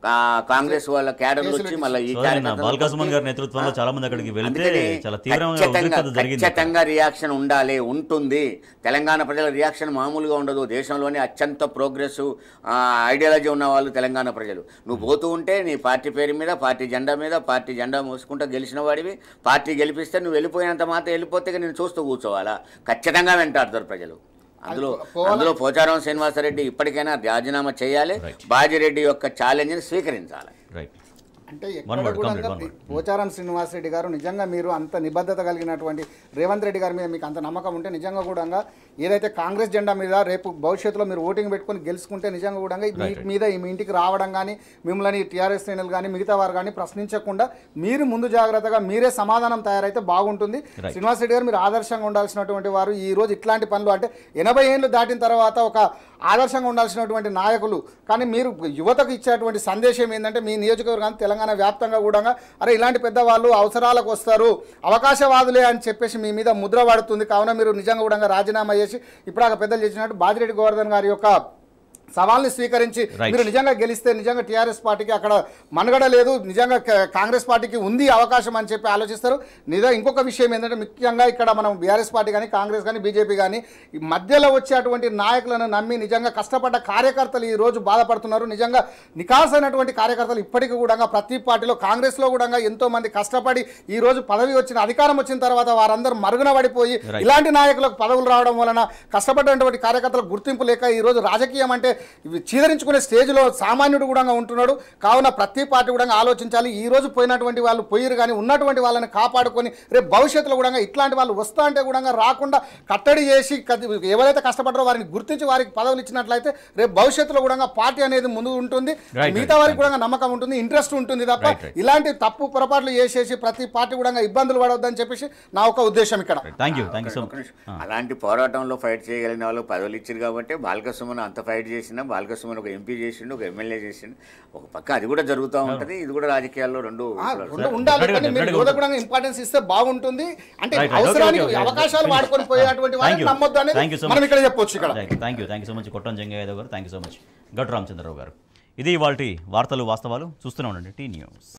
కా- కాంగ్రెస్ వాళ్ళ క్యాడర్లు వచ్చి మళ్ళీ ఈ సో ఆయన కార్యకర్తలు బాలకృష్ణ గారి నేతృత్వంలో చాలా మంది అక్కడికి వెళ్తే అందుకని చాలా తీవ్రమైన ఖచ్చితంగా ఉద్రిక్తత జరిగింది ఖచ్చితంగా రియాక్షన్ ఉండాలి ఉంటుంది తెలంగాణ ప్రజల రియాక్షన్ మామూలుగా ఉండదు దేశంలోనే అత్యంత ప్రోగ్రెస్ ఐడియాలజీ ఉన్న వాళ్ళు తెలంగాణ ప్రజలు నువ్వు పోతూ ఉంటే నీ పార్టీ పేరు మీద పార్టీ జెండా మీద పార్టీ జెండా మోసుకుంటూ గెలిచిన వాడివి పార్టీ గెలిపిస్తే నువ్వు వెళ్ళిపోయినంత మాత్రం వెళ్ళిపోతే ఇక నేను చూస్తూ కూర్చోవాలా ఖచ్చితంగా వెంటాడతారు ప్రజలు అందులో అందులో పోచారం శ్రీనివాసరెడ్డి ఇప్పటికైనా రాజీనామా చేయాలి Right. బాజిరెడ్డి యొక్క ఛాలెంజ్ని స్వీకరించాలి రైట్ అంటే One ఎక్కడ word, కూడా complete, one word. Pocharam Srinivasa Reddy గారు నిజంగా మీరు అంత నిబద్ధత కలిగినటువంటి రేవంత్ రెడ్డి గారి మీద మీకు అంత నమ్మకం ఉంటే నిజంగా కూడా ఏదైతే కాంగ్రెస్ జెండా మీద రేపు భవిష్యత్తులో మీరు ఓటింగ్ పెట్టుకొని గెలుచుకుంటే నిజంగా కూడా మీ Right. మీద మీ ఇంటికి రావడం కానీ మిమ్మల్ని టీఆర్ఎస్ శ్రేణులు కానీ మిగతా వారు కానీ ప్రశ్నించకుండా మీరు ముందు జాగ్రత్తగా మీరే సమాధానం తయారైతే బాగుంటుంది Right. శ్రీనివాస్ రెడ్డి గారు మీరు ఆదర్శంగా ఉండాల్సినటువంటి వారు ఈ రోజు ఇట్లాంటి పనులు అంటే ఎనభై ఏళ్ళు దాటిన తర్వాత ఒక ఆదర్శంగా ఉండాల్సినటువంటి నాయకులు కానీ మీరు యువతకు ఇచ్చేటువంటి సందేశం ఏంటంటే మీ నియోజకవర్గాన్ని తెలంగాణ వ్యాప్తంగా కూడా అరే ఇలాంటి పెద్దవాళ్ళు అవసరాలకు వస్తారు అవకాశవాదులే అని చెప్పేసి మీ మీద ముద్ర పడుతుంది కావున మీరు నిజంగా కూడా రాజీనామా చేసి ఇప్పుడు ఆ పెద్దలు చేసినట్టు బాదిరెడ్డి గోవర్ధన్ గారి యొక్క సవాల్ని స్వీకరించి Right. మీరు నిజంగా గెలిస్తే నిజంగా టీఆర్ఎస్ పార్టీకి అక్కడ మనుగడ లేదు నిజంగా క- కాంగ్రెస్ పార్టీకి ఉంది అవకాశం అని చెప్పి ఆలోచిస్తారు నిజ ఇంకొక విషయం ఏంటంటే ముఖ్యంగా ఇక్కడ మనం బీఆర్ఎస్ పార్టీ కానీ కాంగ్రెస్ కానీ బీజేపీ కానీ ఈ మధ్యలో వచ్చేటువంటి నాయకులను నమ్మి నిజంగా కష్టపడ్డ కార్యకర్తలు ఈ రోజు బాధపడుతున్నారు నిజంగా నికాసైనటువంటి కార్యకర్తలు ఇప్పటికీ కూడా ప్రతి పార్టీలో కాంగ్రెస్లో కూడా ఎంతో మంది కష్టపడి ఈ రోజు పదవి వచ్చిన అధికారం వచ్చిన తర్వాత వారందరూ మరుగున పడిపోయి Right. ఇలాంటి నాయకులకు పదవులు రావడం వలన కష్టపడినటువంటి కార్యకర్తలకు గుర్తింపు లేక ఈ రోజు రాజకీయం అంటే ఇవి చీదరించుకునే స్టేజ్లో సామాన్యుడు కూడా ఉంటున్నాడు కావున ప్రతి పార్టీ కూడా ఆలోచించాలి ఈ రోజు పోయినటువంటి వాళ్ళు పోయిరు కానీ ఉన్నటువంటి వాళ్ళని కాపాడుకొని రేపు భవిష్యత్తులో కూడా ఇట్లాంటి వాళ్ళు వస్తా అంటే కూడా రాకుండా కట్టడి చేసి కది- ఎవరైతే కష్టపడ్డారో వారిని గుర్తించి వారికి పదవులు ఇచ్చినట్లయితే రేపు భవిష్యత్తులో కూడా పార్టీ అనేది ముందు ఉంటుంది right, మిగతా వారికి right. కూడా నమ్మకం ఉంటుంది ఇంట్రెస్ట్ ఉంటుంది తప్ప Right, right. ఇలాంటి తప్పు పొరపాట్లు చేసేసి ప్రతి పార్టీ కూడా ఇబ్బందులు పడవద్దని చెప్పేసి నా ఒక ఉద్దేశం ఇక్కడ thank you thank you so ఒక్క మచ్ నిమిషం. అలాంటి పోరాటంలో ఫైట్ చేయగలిగిన వాళ్ళు పదవులు ఇచ్చారు కాబట్టి బాలకసుమన్ అంత ఫైట్ చేసినా బాలకసుమన్ ఒక ఎంపీ చేసిండు ఒక ఎమ్మెల్యే చేసిండు ఒక పక్క అది కూడా జరుగుతూ ఉంటది ఇది కూడా రాజకీయాల్లో రెండు ఆ, ఇప్పుడు రెండు ఉండాలి Definitely కానీ మీరు definitely యువత కూడా ఇంపార్టెన్స్ ఇస్తే బాగుంటుంది అంటే Right, right. Okay, అవసరానికి okay, okay. అవకాశాలు వాడుకొని పోయేటువంటి Thank వారిని you. నమ్మొద్దు Thank you అనేది so మనం much. ఇక్కడ చెప్పొచ్చు ఇక్కడ thank you thank you so much Kottam Jangaiah Yadav గారు థ్యాంక్ యూ సో మచ్ గట్టు రామచంద్రరావు గారు ఇది ఇవాళ వార్తలు వాస్తవాలు చూస్తూనే ఉండండి టీ న్యూస్